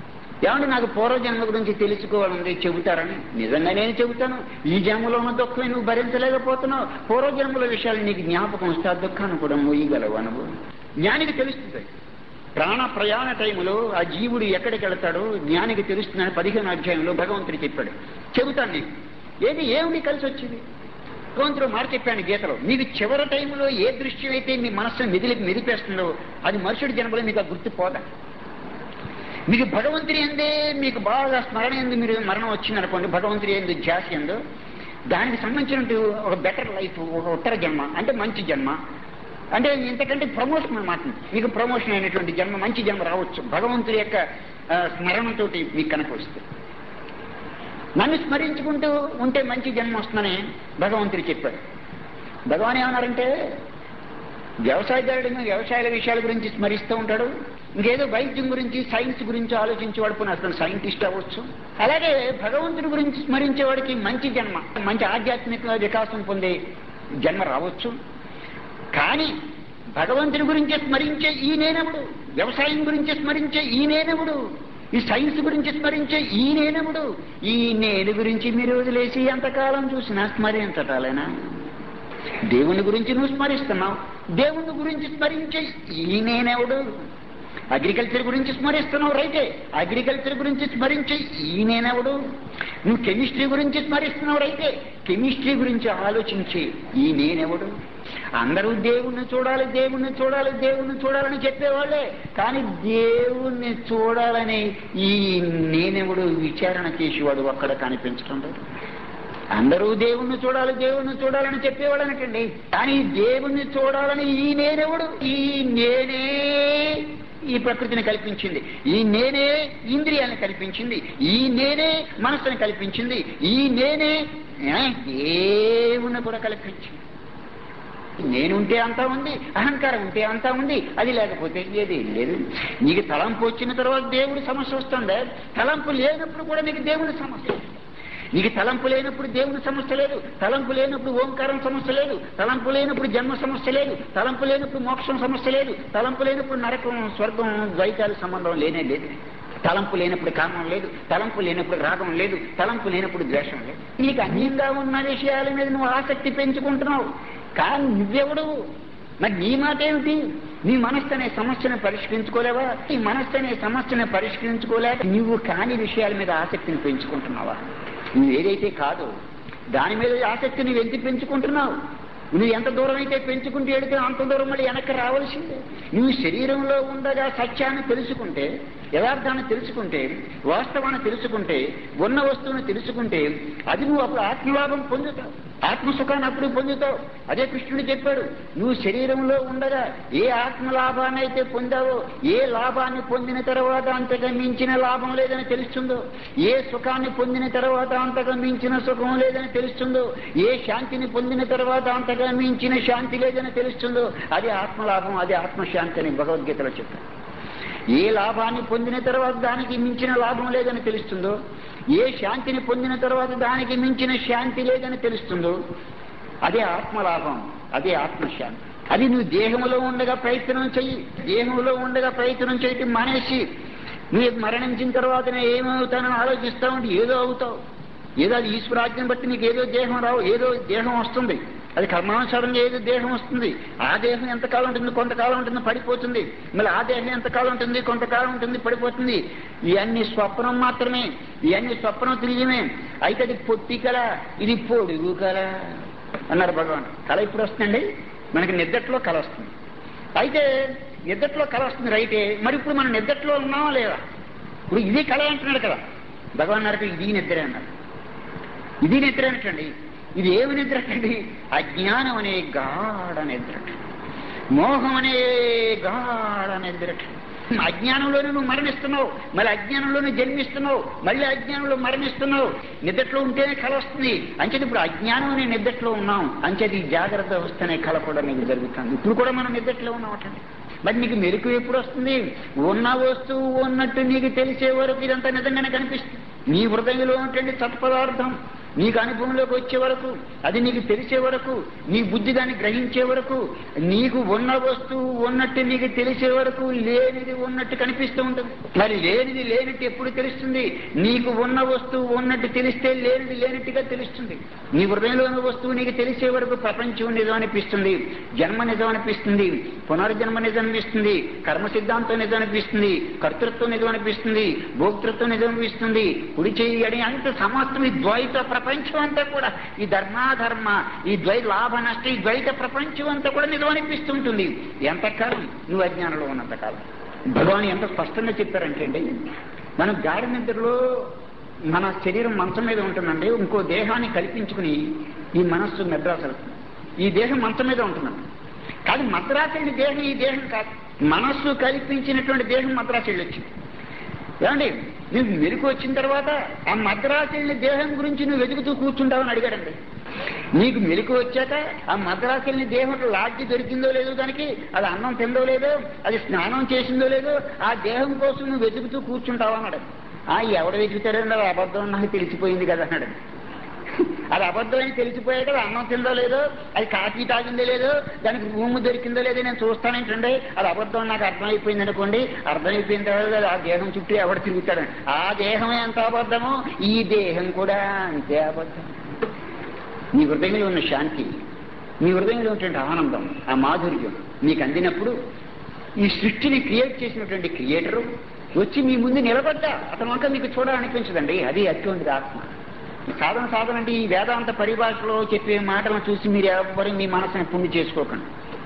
ఏమంటే నాకు పూర్వజన్మ గురించి తెలుసుకోవాలని చెబుతారని నిజంగా నేను చెబుతాను ఈ జన్మలో ఉన్న దుఃఖం నువ్వు భరించలేకపోతున్నావు పూర్వజన్మల విషయాలు నీకు జ్ఞాపకం వస్తే ఆ దుఃఖాన్ని కూడా మొయ్యగలవు అనుభవం జ్ఞానికి తెలుస్తుంది ప్రాణ ప్రయాణ టైంలో ఆ జీవుడు ఎక్కడికి వెళతాడో జ్ఞానికి తెలుస్తుందని పదిహేను అధ్యాయంలో భగవంతుడు చెప్పాడు చెబుతాను నీకు ఏది ఏమిటి కలిసి వచ్చింది భగవంతుడు మాట చెప్పాను గీతలో మీకు చివరి టైంలో ఏ దృశ్యం అయితే మీ మనస్సును మెదిలి మెదిపేస్తుందో అది మరుసటి జన్మలో మీకు ఆ గుర్తు పోదా మీకు భగవంతుని ఎందే మీకు బాగా స్మరణ ఎందు మీరు మరణం వచ్చిందనుకోండి భగవంతుని ఎందు ధ్యాస ఎందు దానికి సంబంధించినట్టు ఒక బెటర్ లైఫ్ ఒక ఉత్తర జన్మ అంటే మంచి జన్మ అంటే ఇంతకంటే ప్రమోషన్ అన్నమాట మీకు ప్రమోషన్ అయినటువంటి జన్మ మంచి జన్మ రావచ్చు భగవంతుడి యొక్క ఆ, స్మరణతోటి మీకు కనుక వస్తే నన్ను స్మరించుకుంటూ ఉంటే మంచి జన్మ వస్తుందని భగవంతుడు చెప్పాడు భగవాన్ ఏమన్నారంటే వ్యవసాయదారుడు వ్యవసాయాల విషయాల గురించి స్మరిస్తూ ఉంటాడు ఇంకేదో వైద్యం గురించి సైన్స్ గురించి ఆలోచించేవాడు పోనీ అసలు సైంటిస్ట్ అవ్వచ్చు అలాగే భగవంతుడి గురించి స్మరించేవాడికి మంచి జన్మ మంచి ఆధ్యాత్మిక వికాసం పొందే జన్మ రావచ్చు కానీ భగవంతుని గురించి స్మరించే ఈ నేనముడు వ్యవసాయం గురించి స్మరించే ఈ నేనముడు ఈ సైన్స్ గురించి స్మరించే ఈ నేనముడు ఈ నేను గురించి మీరు వదిలేసి ఎంతకాలం చూసినా స్మరించటాలేనా దేవుని గురించి నువ్వు స్మరిస్తున్నావు దేవుని గురించి స్మరించే ఈ నేనెవడు అగ్రికల్చర్ గురించి స్మరిస్తున్నావు రైతే అగ్రికల్చర్ గురించి స్మరించే ఈ నేనెవడు నువ్వు కెమిస్ట్రీ గురించి స్మరిస్తున్నావు రైతే కెమిస్ట్రీ గురించి ఆలోచించి ఈ నేనెవడు అందరూ దేవుణ్ణి చూడాలి దేవుణ్ణి చూడాలి దేవుణ్ణి చూడాలని చెప్పేవాళ్ళే కానీ దేవుణ్ణి చూడాలని ఈ నేనెవడు విచారణ చేసేవాడు ఒక్కడ కనిపించడం లేదు అందరూ దేవుణ్ణి చూడాలి దేవుణ్ణి చూడాలని చెప్పేవాడనటండి కానీ దేవుణ్ణి చూడాలని ఈ నేనెవడు ఈ నేనే ఈ ప్రకృతిని కల్పించింది ఈ నేనే ఇంద్రియాన్ని కల్పించింది ఈ నేనే మనస్సుని కల్పించింది ఈ నేనే ఆ, దేవుణ్ణి కూడా కల్పించింది నేనుంటే అంతా ఉంది అహంకారం ఉంటే అంతా ఉంది అది లేకపోతే ఏది లేదు నీకు తలంపు వచ్చిన తర్వాత దేవుడి సమస్య వస్తుండే తలంపు లేనప్పుడు కూడా నీకు దేవుడి సమస్య నీకు తలంపు లేనప్పుడు దేవుని సమస్య లేదు తలంపు లేనప్పుడు ఓంకారం సమస్య లేదు తలంపు లేనప్పుడు జన్మ సమస్య లేదు తలంపు లేనప్పుడు మోక్షం సమస్య లేదు తలంపు లేనప్పుడు నరకం స్వర్గం ద్వైతాల సంబంధం లేనే లేదు తలంపు లేనప్పుడు కామం లేదు తలంపు లేనప్పుడు రాగం లేదు తలంపు లేనప్పుడు ద్వేషం లేదు నీకు అన్యంగా ఉన్న విషయాల మీద నువ్వు ఆసక్తి పెంచుకుంటున్నావు కానీ నువ్వెవడు మరి నీ మాట ఏమిటి నీ మనస్సు అనే సమస్యను పరిష్కరించుకోలేవా ఈ మనస్సు అనే సమస్యను పరిష్కరించుకోలేక నువ్వు కాని విషయాల మీద ఆసక్తిని పెంచుకుంటున్నావా నువ్వు ఏదైతే కాదో దాని మీద ఆసక్తి నువ్వు ఎంత పెంచుకుంటున్నావు నువ్వు ఎంత దూరం అయితే పెంచుకుంటూ వెళితే అంత దూరం మళ్ళీ వెనక్కి రావాల్సిందే నువ్వు శరీరంలో ఉండగా సత్యాన్ని తెలుసుకుంటే యథార్థాన్ని తెలుసుకుంటే వాస్తవాన్ని తెలుసుకుంటే ఉన్న వస్తువుని తెలుసుకుంటే అది నువ్వు అప్పుడు ఆత్మలాభం పొందుతావు ఆత్మసుఖాన్ని అప్పుడు పొందుతావు అదే కృష్ణుడు చెప్పాడు నువ్వు శరీరంలో ఉండగా ఏ ఆత్మలాభాన్ని అయితే పొందావో ఏ లాభాన్ని పొందిన తర్వాత అంతగా మించిన లాభం లేదని తెలుస్తుందో ఏ సుఖాన్ని పొందిన తర్వాత అంతగా మించిన సుఖం లేదని తెలుస్తుందో ఏ శాంతిని పొందిన తర్వాత అంతగా మించిన శాంతి లేదని తెలుస్తుందో అది ఆత్మలాభం అది ఆత్మశాంతి అని భగవద్గీతలో చెప్పారు ఏ లాభాన్ని పొందిన తర్వాత దానికి మించిన లాభం లేదని తెలుస్తుందో ఏ శాంతిని పొందిన తర్వాత దానికి మించిన శాంతి లేదని తెలుస్తుందో అదే ఆత్మలాభం అదే ఆత్మశాంతి అది నువ్వు దేహంలో ఉండగా ప్రయత్నం చెయ్యి దేహంలో ఉండగా ప్రయత్నం చేయటం మానేసి నువ్వు మరణించిన తర్వాత నేను ఏమవుతానని ఆలోచిస్తా ఉంటే ఏదో అవుతావు ఏదో అది ఈశ్వరాజ్యం బట్టి నీకు ఏదో దేహం రావు ఏదో దేహం వస్తుంది అది కర్మానుసారంగా ఏదో దేహం వస్తుంది ఆ దేహం ఎంతకాలం ఉంటుంది కొంతకాలం ఉంటుంది పడిపోతుంది మళ్ళీ ఆ దేహం ఎంతకాలం ఉంటుంది కొంతకాలం ఉంటుంది పడిపోతుంది ఇవన్నీ స్వప్నం మాత్రమే ఇవన్నీ స్వప్నం తిరిగిమే అయితే అది పొట్టి కల ఇది పొడుగు కల అన్నారు భగవాన్ కళ ఇప్పుడు వస్తుందండి మనకి నిద్దట్లో కళ వస్తుంది అయితే నిద్దట్లో కళ వస్తుంది రైటే మరి ఇప్పుడు మనం నిద్దట్లో ఉన్నామా లేదా ఇప్పుడు ఇది కళ అంటున్నాడు కదా భగవాన్ అన్నారు ఇది నిద్ర అన్నారు ఇది నిద్ర అనటండి ఇది ఏమి నిద్ర అండి అజ్ఞానం అనే గాఢ నిద్ర మోహం అనే గాఢ నిద్ర అజ్ఞానంలోనే నువ్వు మరణిస్తున్నావు మళ్ళీ అజ్ఞానంలోనే జన్మిస్తున్నావు మళ్ళీ అజ్ఞానంలో మరణిస్తున్నావు నిద్రలో ఉంటేనే కళ వస్తుంది అంచేది ఇప్పుడు అజ్ఞానం అనే నిద్రలో ఉన్నాం అంచేది ఈ జాగ్రత్త వస్తేనే కళ కూడా నీకు జరుగుతుంది ఇప్పుడు కూడా మనం నిద్రలో ఉన్నాం అటండి మరి నీకు మెరుపు ఎప్పుడు వస్తుంది ఉన్న వస్తువు ఉన్నట్టు నీకు తెలిసే వరకు ఇదంతా నిజంగానే కనిపిస్తుంది నీ హృదయంలో ఉన్నటువంటి సత్పదార్థం నీకు అనుభవంలోకి వచ్చే వరకు అది నీకు తెలిసే వరకు నీ బుద్ధి దాన్ని గ్రహించే వరకు నీకు ఉన్న వస్తువు ఉన్నట్టు నీకు తెలిసే వరకు లేనిది ఉన్నట్టు కనిపిస్తూ ఉంటుంది మరి లేనిది లేనట్టు ఎప్పుడు తెలుస్తుంది నీకు ఉన్న వస్తువు ఉన్నట్టు తెలిస్తే లేనిది లేనట్టుగా తెలుస్తుంది నీ హృదయంలో ఉన్న వస్తువు నీకు తెలిసే వరకు ప్రపంచం నిజం అనిపిస్తుంది జన్మ నిజం అనిపిస్తుంది పునర్జన్మ నిజం అనిపిస్తుంది కర్మ సిద్ధాంతం నిజం అనిపిస్తుంది కర్తృత్వం నిజం అనిపిస్తుంది భోక్తృత్వం నిజం అనిపిస్తుంది కుడి చేయి అని అంత సమస్తం ఈ ద్వైత ప్రపంచం అంతా కూడా ఈ ధర్మాధర్మ ఈ ద్వై లాభ నష్ట ఈ ద్వైత ప్రపంచం అంతా కూడా నిజం అనిపిస్తుంటుంది ఎంతకాలం నువ్వు అజ్ఞానంలో ఉన్నంతకాలం భగవాన్ ఎంత స్పష్టంగా చెప్పారంటే అండి మనం గాఢ నిద్రలో మన శరీరం మంచం మీద ఉంటుందండి ఇంకో దేహాన్ని కల్పించుకుని ఈ మనస్సు మెడ్రాస్ వెళ్తుంది ఈ దేహం మంచం మీద ఉంటుందండి కానీ మద్రాసు వెళ్ళి దేహం ఈ దేహం కాదు మనస్సు కల్పించినటువంటి దేహం మద్రాసు వెళ్ళి వచ్చింది ఏమండి నువ్వు మెరుగు వచ్చిన తర్వాత ఆ మద్రాసు వెళ్ళిన దేహం గురించి నువ్వు వెతుకుతూ కూర్చుంటావని అడిగాడండి నీకు మెలకు వచ్చాక ఆ మద్రాసు వెళ్ళిన దేహం లాడ్జి దొరికిందో లేదో దానికి అది అన్నం తిందో లేదో అది స్నానం చేసిందో లేదో ఆ దేహం కోసం నువ్వు వెతుకుతూ కూర్చుంటావా అన్నాడు ఆ ఎవడు వెతుకుతాడండి అది అబద్ధం నాకు తెలిసిపోయింది కదా అన్నాడు అది అబద్ధమని తెలిసిపోయాక అది అన్నం తిందో లేదో అది కాఫీ తాగిందో లేదో దానికి రూమ్ దొరికిందో లేదో నేను చూస్తానేంటండి అది అబద్ధం నాకు అర్థమైపోయింది అనుకోండి అర్థమైపోయిన తర్వాత ఆ దేహం చుట్టూ ఎవడు తిరుగుతాడు ఆ దేహం ఎంత అబద్ధమో ఈ దేహం కూడా అంతే అబద్ధం నీ హృదయంలో ఉన్న శాంతి నీ హృదయంలో ఉన్నటువంటి ఆనందం ఆ మాధుర్యం నీకు అందినప్పుడు ఈ సృష్టిని క్రియేట్ చేసినటువంటి క్రియేటరు వచ్చి మీ ముందు నిలబడ్డా అతను వంక మీకు చూడాలనిపించదండి అది అటువంటి ఆత్మ సాధన సాధన అంటే ఈ వేదాంత పరిభాషలో చెప్పే మాటలను చూసి మీరు ఎవరు మీ మనసుని పుణ్య చేసుకోకండి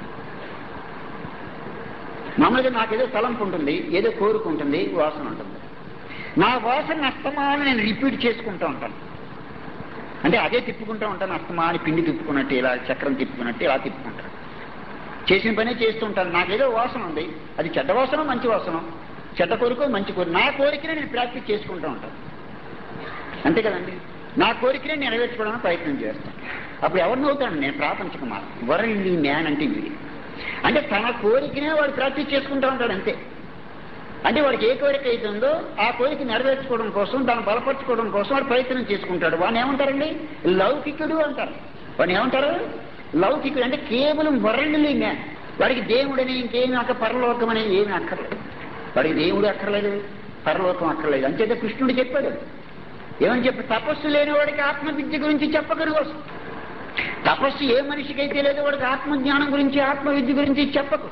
మామూలుగా నాకేదో తలంపు ఉంటుంది ఏదో కోరిక ఉంటుంది వాసన ఉంటుంది నా వాసన అస్తమానం నేను రిపీట్ చేసుకుంటూ ఉంటాను అంటే అదే తిప్పుకుంటూ ఉంటాను అస్తమాని పిండి తిప్పుకున్నట్టు ఇలా చక్రం తిప్పుకున్నట్టు ఇలా తిప్పుకుంటాను చేసిన పనే చేస్తుంటాను నాకేదో వాసన ఉంది అది చెడ్డ వాసన మంచి వాసన చెడ్డ కోరిక మంచి కోరిక నా కోరికనే నేను ప్రాక్టీస్ చేసుకుంటూ ఉంటాను అంతే కదండి నా కోరికనే నెరవేర్చుకోవడానికి ప్రయత్నం చేస్తాను అప్పుడు ఎవరిని అవుతాను నేను ప్రాపంచక మాట వరల్డ్ మ్యాన్ అంటే వీడి అంటే తన కోరికనే వాడు ప్రాక్టీస్ చేసుకుంటూ ఉంటాడు అంతే అంటే వాడికి ఏ కోరిక అయితే ఉందో ఆ కోరిక నెరవేర్చుకోవడం కోసం దాన్ని బలపరచుకోవడం కోసం వాడు ప్రయత్నం చేసుకుంటాడు వాడిని ఏమంటారండి లౌకికుడు అంటారు వాడిని ఏమంటారు లౌకికుడు అంటే కేవలం వరల్డ్లీ మ్యాన్ వాడికి దేవుడని ఇంకేమి అక్క పరలోకం అనేది ఏమి అక్కర్లేదు వాడికి దేవుడు అక్కర్లేదు పరలోకం అక్కర్లేదు అంచేత కృష్ణుడు చెప్పాడు ఏమని చెప్పి తపస్సు లేని వాడికి ఆత్మ విద్య గురించి చెప్పగలుగు తపస్సు ఏ మనిషికైతే లేదో వాడికి ఆత్మజ్ఞానం గురించి ఆత్మ విద్య గురించి చెప్పకు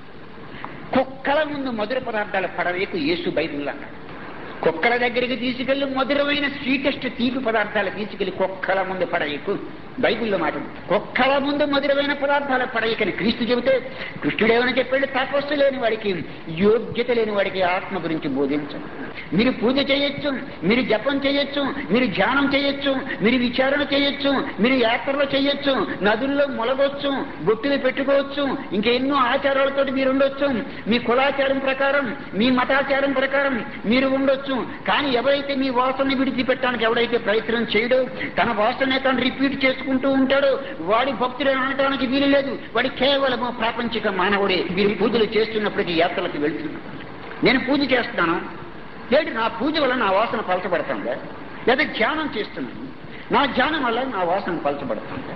కుక్కల ముందు మధుర పదార్థాలు పడవేకు యేసు బైబిల్ అన్నాడు కుక్కల దగ్గరికి తీసుకెళ్లి మధురమైన స్వీటెస్ట్ తీపి పదార్థాలు తీసుకెళ్లి కుక్కల ముందు పడవేకు బైబిల్లో మాట ఉంది. కుక్కల ముందు మధురమైన పదార్థాలు పడవేకని క్రీస్తు చెబితే కృష్ణుడేమని చెప్పాడు తపస్సు లేని వాడికి యోగ్యత లేని వాడికి ఆత్మ గురించి బోధించండి మీరు పూజ చేయొచ్చు మీరు జపం చేయొచ్చు మీరు ధ్యానం చేయొచ్చు మీరు విచారణ చేయొచ్చు మీరు యాత్రలు చేయొచ్చు నదుల్లో మొలగొచ్చు బొట్టులు పెట్టుకోవచ్చు ఇంకెన్నో ఆచారాలతో మీరు ఉండొచ్చు మీ కులాచారం ప్రకారం మీ మతాచారం ప్రకారం మీరు ఉండొచ్చు కానీ ఎవరైతే మీ వాసనని విడిచిపెట్టడానికి ఎవడైతే ప్రయత్నం చేయడో తన వాసనే తను రిపీట్ చేసుకుంటూ ఉంటాడో వాడి భక్తులు అనడానికి వీలు లేదు వాడి కేవలము ప్రాపంచిక మానవుడే వీరి పూజలు చేస్తున్నప్పటికీ యాత్రలకు వెళ్తున్నాడు నేను పూజ చేస్తున్నాను ఏంటి నా పూజ వల్ల నా వాసన పలచబడుతుందా లేదా ధ్యానం చేస్తున్నాను నా ధ్యానం వల్ల నా వాసన పలచబడుతుందా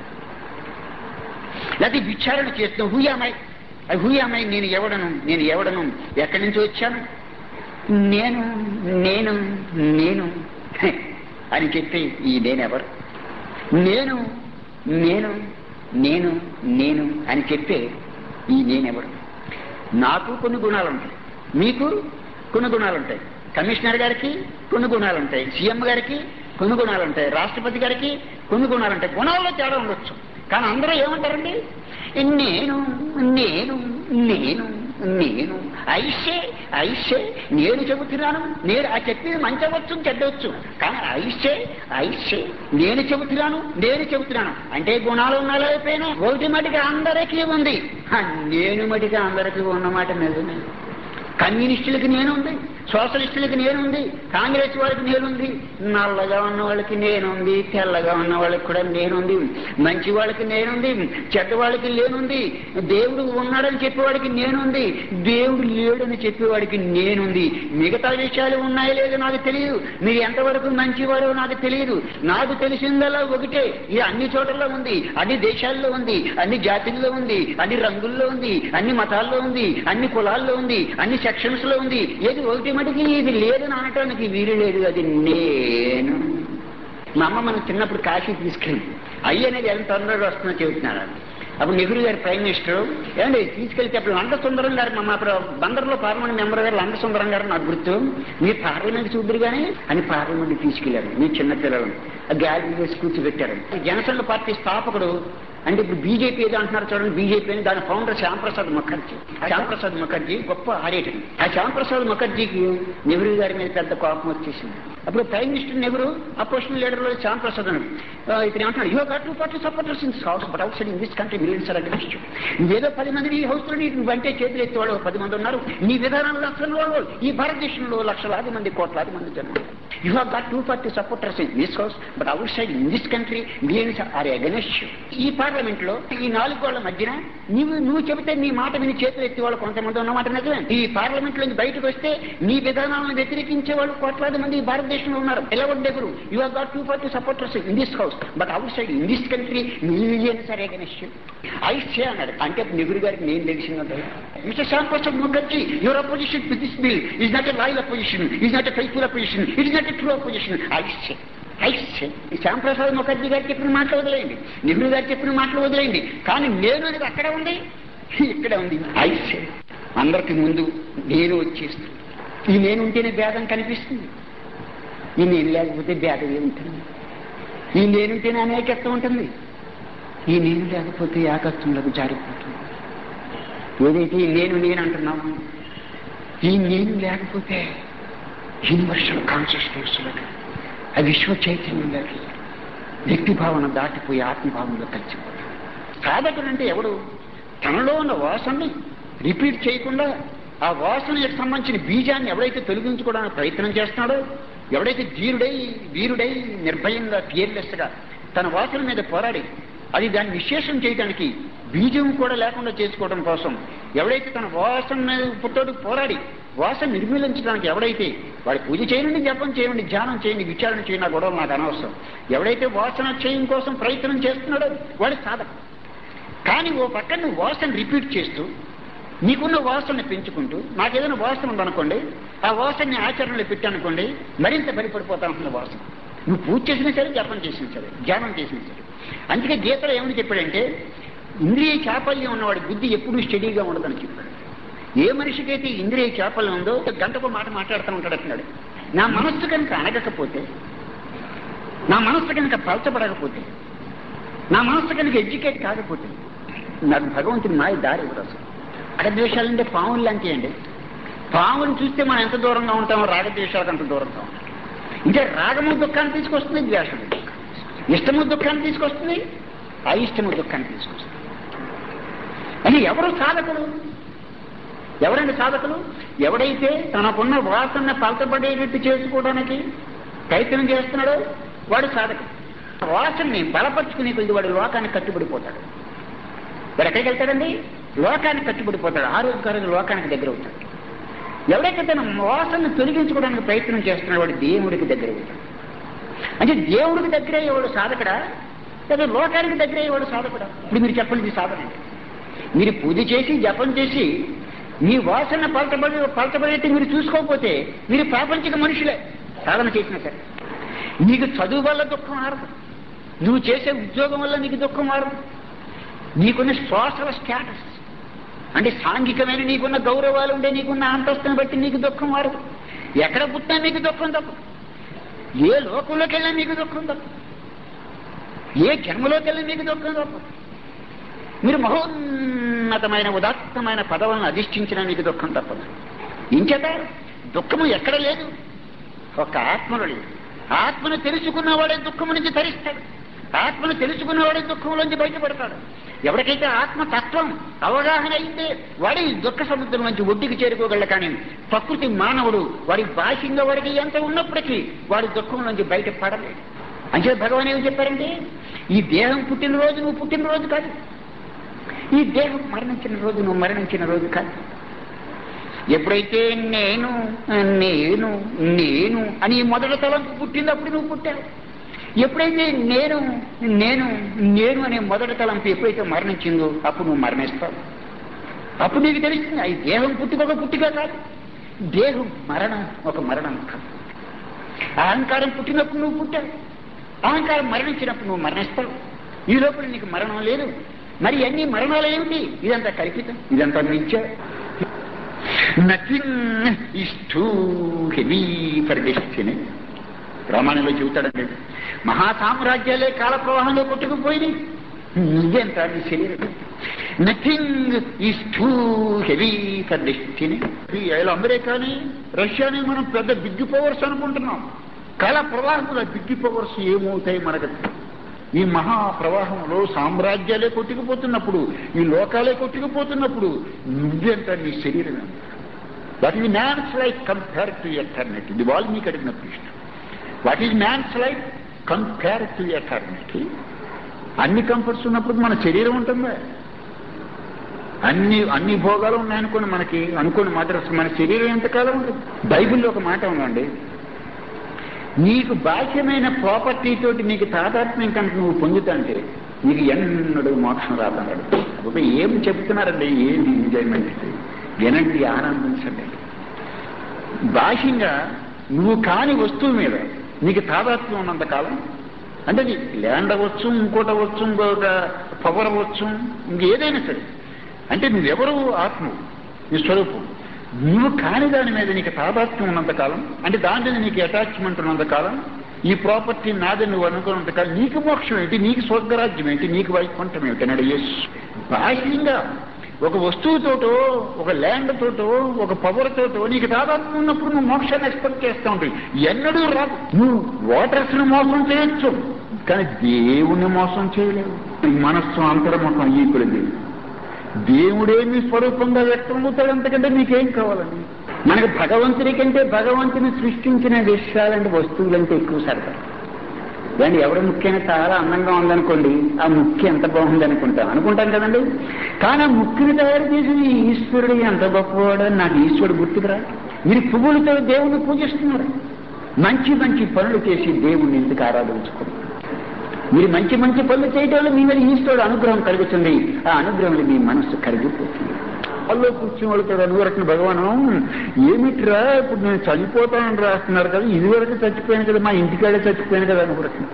లేదా విచారణ చేస్తున్నాను హూయామై హూయామై నేను ఎవడను నేను ఎవడను ఎక్కడి నుంచి వచ్చాను నేను నేను నేను అని చెప్పి ఈ నేనెవరు నేను నేను నేను నేను అని చెప్పే ఈ నేనెవరు నాకు కొన్ని గుణాలు ఉంటాయి మీకు కొన్ని గుణాలు ఉంటాయి కమిషనర్ గారికి కొన్ని గుణాలు ఉంటాయి సీఎం గారికి కొన్ని గుణాలు ఉంటాయి రాష్ట్రపతి గారికి కొన్ని గుణాలు ఉంటాయి గుణాల్లో తేడా ఉండొచ్చు కానీ అందరూ ఏమంటారండి నేను నేను నేను నేను ఐసే ఐసే నేను చెబుతున్నాను నేను ఆ చెప్పింది మంచి అవ్వచ్చు చెడ్డవచ్చు కానీ ఐసే ఐసే నేను చెబుతున్నాను నేను చెబుతున్నాను అంటే గుణాలు ఉన్నా లేకపోయినా ఒకటి మటుగా అందరికీ ఉంది ఆ నేను మటుగా అందరికీ ఉన్నమాట నిజమే కమ్యూనిస్టులకి నేనుంది సోషలిస్టులకి నేనుంది కాంగ్రెస్ వాళ్ళకి నేనుంది నల్లగా ఉన్న వాళ్ళకి నేనుంది తెల్లగా ఉన్న వాళ్ళకి కూడా నేనుంది మంచి వాళ్ళకి నేనుంది చెడ్డ వాళ్ళకి లేనుంది దేవుడు ఉన్నాడని చెప్పేవాడికి నేనుంది దేవుడు లేడని చెప్పేవాడికి నేనుంది మిగతా విషయాలు ఉన్నాయో లేదో నాకు తెలియదు మీరు ఎంతవరకు మంచివారో నాకు తెలియదు నాకు తెలిసిందల్లా ఒకటే ఇది అన్ని చోట్ల ఉంది అన్ని దేశాల్లో ఉంది అన్ని జాతుల్లో ఉంది అన్ని రంగుల్లో ఉంది అన్ని మతాల్లో ఉంది అన్ని కులాల్లో ఉంది అన్ని సెక్షన్స్ లో ఉంది ఏది ఒకటి మటుకి ఇది లేదని అనటానికి వీలు లేదు అది నేను మా అమ్మ మనం చిన్నప్పుడు కాశీ తీసుకెళ్ళి అయ్యి అనేది ఎంత తొందరగా వస్తుందో చెబుతున్నారు అప్పుడు నెహ్రూ గారు ప్రైమ్ మినిస్టర్ ఏమండి తీసుకెళ్తే అప్పుడు లండ సుందరం గారు మా అప్పుడు బందర్లో పార్లమెంట్ మెంబర్ గారు లండ సుందరం గారు నాకు గుర్తు మీరు పార్లమెంట్ చూద్దరు కానీ అని పార్లమెంట్ తీసుకెళ్లారు మీ చిన్న పిల్లలు గ్యాలరీ వేసి కూర్చోబెట్టారు జనసంఘ పార్టీ స్థాపకుడు అంటే ఇప్పుడు బీజేపీ ఏదో అంటున్నారు చూడండి బీజేపీ అని దాని ఫౌండర్ శ్యాంప్రసాద్ ముఖర్జీ ఆ శ్యాంప్రసాద్ ముఖర్జీ గొప్ప ఆర్యేటర్ ఆ శ్యాంప్రసాద్ ముఖర్జీకి నెహ్రూ గారి మీద పెద్ద కోపం వచ్చేసింది అప్పుడు prime minister Nehru opposition leader లో శ్యాంప్రసాద్ అని ఇతను ఏమంటున్నాడు you got two party supporters in house but outside in this country millions are against నువ్వేదో పది మంది నీ హౌస్ లో నువ్వు అంటే చేతులు ఎత్తేవాళ్ళు పది మంది ఉన్నారు నీ విధానాలు లక్షల వాళ్ళు ఈ భారతదేశంలో లక్షలాది మంది కోట్లాది మంది జనం you have got two party supporters in this house but outside in this country millions are against ఈ పార్లమెంట్ లో ఈ నాలుగు వాళ్ళ మధ్యన నీవు నువ్వు చెబితే నీ మాట విని చేతులు ఎత్తే వాళ్ళు కొంతమంది ఉన్నమాట నిజమే ఈ పార్లమెంట్ నుంచి బయటకు వస్తే నీ విధానాలను వ్యతిరేకించే వాళ్ళు కోట్లాది మంది ఈ భారతదేశంలో ఉన్నారు ఎలా ఉండేగురు you have got two party supporters in this house but outside in this country millions are against ఐసే అన్నాడు అంటే నెహ్రూ గారికి నేను తెలిసిందంటే mister Shyam Prasad Mukherjee your opposition to this bill is not a loyal opposition is not a faithful opposition it is not a true opposition ఐసే ఐసే శ్యాంప్రసాద్ ముఖర్జీ గారు చెప్పిన మాటలు వదిలేయండి నెహ్రూ గారు చెప్పిన మాటలు వదిలేయండి కానీ నేను అనేది అక్కడ ఉంది ఇక్కడ ఉంది ఐసే అందరికి ముందు నేను వచ్చేస్తుంది ఈ నేను ఉంటేనే భేదం కనిపిస్తుంది ఈ నేను లేకపోతే భేదం ఏముంటుంది ఈ నేనుంటేనే అనేకత్వం ఉంటుంది ఈ నేను లేకపోతే ఏకత్వంలోకి జారిపోతుంది ఏదైతే ఈ నేను నేను అంటున్నాము ఈ నేను లేకపోతే యూనివర్సల్ కాన్షియస్నెస్లోకి ఆ విశ్వ చైతన్యంలోకి వ్యక్తి భావన దాటిపోయి ఆత్మభావంలో కలిసిపోతాడు సాధకుడు అంటే ఎవడు తనలో ఉన్న వాసనని రిపీట్ చేయకుండా ఆ వాసనకు సంబంధించిన బీజాన్ని ఎవడైతే తొలగించుకోవడానికి ప్రయత్నం చేస్తున్నాడో ఎవడైతే ధీరుడై వీరుడై నిర్భయంగా ఫియర్లెస్ గా తన వాసన మీద పోరాడి అది దాన్ని విశేషం చేయడానికి బీజం కూడా లేకుండా చేసుకోవడం కోసం ఎవడైతే తన వాసన మీద పుట్టోడు పోరాడి వాసన నిర్మూలించడానికి ఎవడైతే వాడి పూజ చేయండి జపం చేయండి ధ్యానం చేయండి విచారణ చేయండి గొడవ నాకు అనవసరం ఎవడైతే వాసన చేయడం కోసం ప్రయత్నం చేస్తున్నాడో వాడి సాధక కానీ ఓ పక్కన నువ్వు వాసన రిపీట్ చేస్తూ నీకున్న వాసనని పెంచుకుంటూ నాకేదైనా వాసన ఉందనుకోండి ఆ వాసనని ఆచరణలో పెట్టానుకోండి మరింత బలిపడిపోతా ఉంటుంది వాసన నువ్వు పూజ చేసినా సరే జపం చేసినా సరే ధ్యానం చేసినా సరే అందుకే గీతలో ఏమని చెప్పాడంటే ఇంద్రియ చాపల్యం ఉన్నవాడి బుద్ధి ఎప్పుడూ స్టడీగా ఉండదని చెప్పాడు ఏ మనిషికైతే ఇంద్రియ చాపల్యం ఉందో గంటకు మాట మాట్లాడుతూ ఉంటాడు అంటున్నాడు నా మనస్సు కనుక అనగకపోతే నా మనస్సు కనుక పలచబడకపోతే నా మనస్సు కనుక ఎడ్యుకేట్ కాకపోతే నాకు భగవంతుని మాయ దారి ఇవ్వదు అసలు రాగద్వేషాలంటే పాములు లాంటి అండి పాములను చూస్తే మనం ఎంత దూరంగా ఉంటామో రాగద్వేషాలకు అంత దూరంగా ఉంటాం ఇంకా రాగము దుఃఖాన్ని తీసుకొస్తుంది ద్వేషము ఇష్టము దుఃఖాన్ని తీసుకొస్తుంది అయిష్టము దుఃఖాన్ని తీసుకొస్తుంది అని ఎవరు సాధకులు ఎవరండి సాధకులు ఎవడైతే తనకున్న వాసన పలతబడేటట్టు చేసుకోవడానికి ప్రయత్నం చేస్తున్నాడో వాడు సాధకుడు వాసనని బలపరుచుకునే కొద్ది వాడు లోకానికి కట్టుబడిపోతాడు వాడు ఎక్కడికి వెళ్తాడండి లోకానికి కట్టుబడిపోతాడు ఆరోగ్యకరంగా లోకానికి దగ్గర అవుతాడు ఎవడైతే తన వాసనను తొలగించుకోవడానికి ప్రయత్నం చేస్తున్నాడు వాడు దేవుడికి దగ్గర అవుతాడు అంటే దేవుడికి దగ్గర అయ్యేవాడు సాధకుడా లేదా లోకానికి దగ్గర అయ్యేవాడు సాధకుడా ఇప్పుడు మీరు చెప్పండి ఇది సాధన అంటే. మీరు పూజ చేసి జపం చేసి మీ వాసన పలచబడి పలచబడేట్టు మీరు చూసుకోకపోతే మీరు ప్రాపంచిక మనుషులే సాధన చేసినా సరే నీకు చదువు వల్ల దుఃఖం మారదు నువ్వు చేసే ఉద్యోగం వల్ల నీకు దుఃఖం మారదు నీకున్న సోషల్ స్టేటస్ అంటే సాంఘికమైన నీకున్న గౌరవాలు ఉండే నీకున్న అంతస్తుని బట్టి నీకు దుఃఖం మారదు ఎక్కడ పుట్టినా నీకు దుఃఖం తప్పు ఏ లోకంలోకి వెళ్ళినా నీకు దుఃఖం తప్పు ఏ జన్మలోకి వెళ్ళినా నీకు దుఃఖం తప్పు మీరు మహోన్నతమైన ఉదాత్తమైన పదవులను అధిష్ఠించిన మీకు దుఃఖం తప్పదు ఇంచేత దుఃఖము ఎక్కడ లేదు ఒక ఆత్మలో లేదు ఆత్మను తెలుసుకున్నవాడే దుఃఖము నుంచి తరిస్తాడు ఆత్మను తెలుసుకున్నవాడే దుఃఖంలోంచి బయటపడతాడు ఎవరికైతే ఆత్మతత్వం అవగాహన అయితే వాడి దుఃఖ సముద్రం నుంచి ఒడ్డుకి చేరుకోగలడు కానీ ప్రకృతి మానవుడు వాడి బాహ్యంగా వాడికి ఎంత ఉన్నప్పటికీ వాడి దుఃఖం నుంచి బయట పడలేడు అంటే భగవాన్ ఏమి చెప్పారంటే ఈ దేహం పుట్టినరోజు నువ్వు పుట్టినరోజు కాదు ఈ దేహం మరణించిన రోజు నువ్వు మరణించిన రోజు కాదు ఎప్పుడైతే నేను నేను నేను అని ఈ మొదటి తలంపు పుట్టినప్పుడు నువ్వు పుట్టావు ఎప్పుడైతే నేను నేను నేను అనే మొదటి తలంపు ఎప్పుడైతే మరణించిందో అప్పుడు నువ్వు మరణిస్తావు అప్పుడు నీకు తెలుస్తుంది ఈ దేహం పుట్టుకొక పుట్టిక కాదు దేహం మరణం ఒక మరణం కాదు అహంకారం పుట్టినప్పుడు నువ్వు పుట్టావు అహంకారం మరణించినప్పుడు నువ్వు మరణిస్తావు ఈ లోపల నీకు మరణం లేదు మరి అన్ని మరణాలు ఏమిటి ఇదంతా కల్పితం ఇదంతా నిత్య nothing is too heavy for destiny రామాయణంలో చెబుతాడండి మహా సామ్రాజ్యాలే కాల ప్రవాహంలో కొట్టుకుపోయింది నువ్వెంత నీ శరీరం nothing is too heavy for destiny ఇలా అమెరికాని రష్యాని మనం పెద్ద బిగ్ పవర్స్ అనుకుంటున్నాం కాల ప్రవాహంలో బిగ్ పవర్స్ ఏమవుతాయి మనకు ఈ మహా ప్రవాహంలో సామ్రాజ్యాలే కొట్టుకుపోతున్నప్పుడు ఈ లోకాలే కొట్టుకుపోతున్నప్పుడు నువ్వెంత నీ శరీరం what is man's life compare to eternity ఇది వాల్మీకి అడిగిన ప్రశ్న what is man's life compare to eternity అన్ని కంఫర్ట్స్ ఉన్నప్పుడు మన శరీరం ఉంటుందా అన్ని అన్ని భోగాలు ఉన్నాయనుకోండి మనకి అనుకోని మాత్రం అసలు మన శరీరం ఎంతకాలం ఉంటుంది బైబిల్లో ఒక మాట ఉందండి నీకు బాహ్యమైన ప్రాపర్టీ తోటి నీకు తాదాత్మ్యం కనుక నువ్వు పొందుతంటే నీకు ఎన్నడూ మోక్షం రాదన్నాడు ఒక ఏం చెప్తున్నారండి ఏంటి ఎంజాయ్మెంట్ వినండి ఆనందించండి బాహ్యంగా నువ్వు కాని వస్తువు మీద నీకు తాదాత్మ్యం ఉన్నంత కాలం అంటే నీ ల్యాండ్ అవ్వచ్చు ఇంకోటి అవ్వచ్చు ఇంకొక పవర్ అవ్వచ్చు ఇంకేదైనా సరే అంటే నువ్వెవరు ఆత్మ నీ స్వరూపం నువ్వు కాని దాని మీద నీకు తాదాత్మ్యం ఉన్నంత కాలం అంటే దాని మీద నీకు అటాచ్మెంట్ ఉన్నంత కాలం ఈ ప్రాపర్టీ నాదని నువ్వు అనుకున్నంత కాలం నీకు మోక్షం ఏంటి నీకు స్వర్గరాజ్యం ఏంటి నీకు వైకుంఠం ఏమిటి అన్నాడు యేసు బాహ్యంగా ఒక వస్తువుతోటో ఒక ల్యాండ్ తోటో ఒక పవర్ తోటో నీకు తాదాత్మ్యం ఉన్నప్పుడు నువ్వు మోక్షాన్ని ఎక్స్పెక్ట్ చేస్తూ ఉంటావు ఎన్నడూ రాదు నువ్వు ఓటర్స్ ని మోసం చేయొచ్చు కానీ దేవుణ్ణి మోసం చేయలేవు ఈ మనస్సు అంతర్ముఖం ఈకులది దేవుడేమి స్వరూపంగా వ్యక్తమవుతాడు అంతకంటే నీకేం కావాలండి మనకు భగవంతుడి కంటే భగవంతుని సృష్టించిన విషయాలంటే వస్తువులంటే ఎక్కువ సరదా దాన్ని ఎవరి ముఖ్యంగా చాలా అందంగా ఉందనుకోండి ఆ ముక్కి ఎంత బాగుంది అనుకుంటాం అనుకుంటాం కదండి కానీ ఆ ముక్కిని తయారు చేసిన ఈ ఈశ్వరుడు ఎంత గొప్పవాడు అని నాకు ఈశ్వరుడు గుర్తుకురా మీరు పువ్వులతో దేవుణ్ణి పూజిస్తున్నారు మంచి మంచి పనులు చేసి దేవుణ్ణి ఎందుకు ఆరాధించుకోండి మీరు మంచి మంచి పనులు చేయటం వల్ల మీ మీద ఈశ్వరుడు అనుగ్రహం కలుగుతుంది ఆ అనుగ్రహంలో మీ మనస్సు కరిగిపోతుంది వాళ్ళు కూర్చుని వాళ్ళతో అనువరకుని భగవాను ఏమిట్రా ఇప్పుడు నేను చనిపోతానని రాస్తున్నారు కదా ఇదివరకు చచ్చిపోయాను కదా మా ఇంటికాడే చచ్చిపోయాను కదా అనువరకుని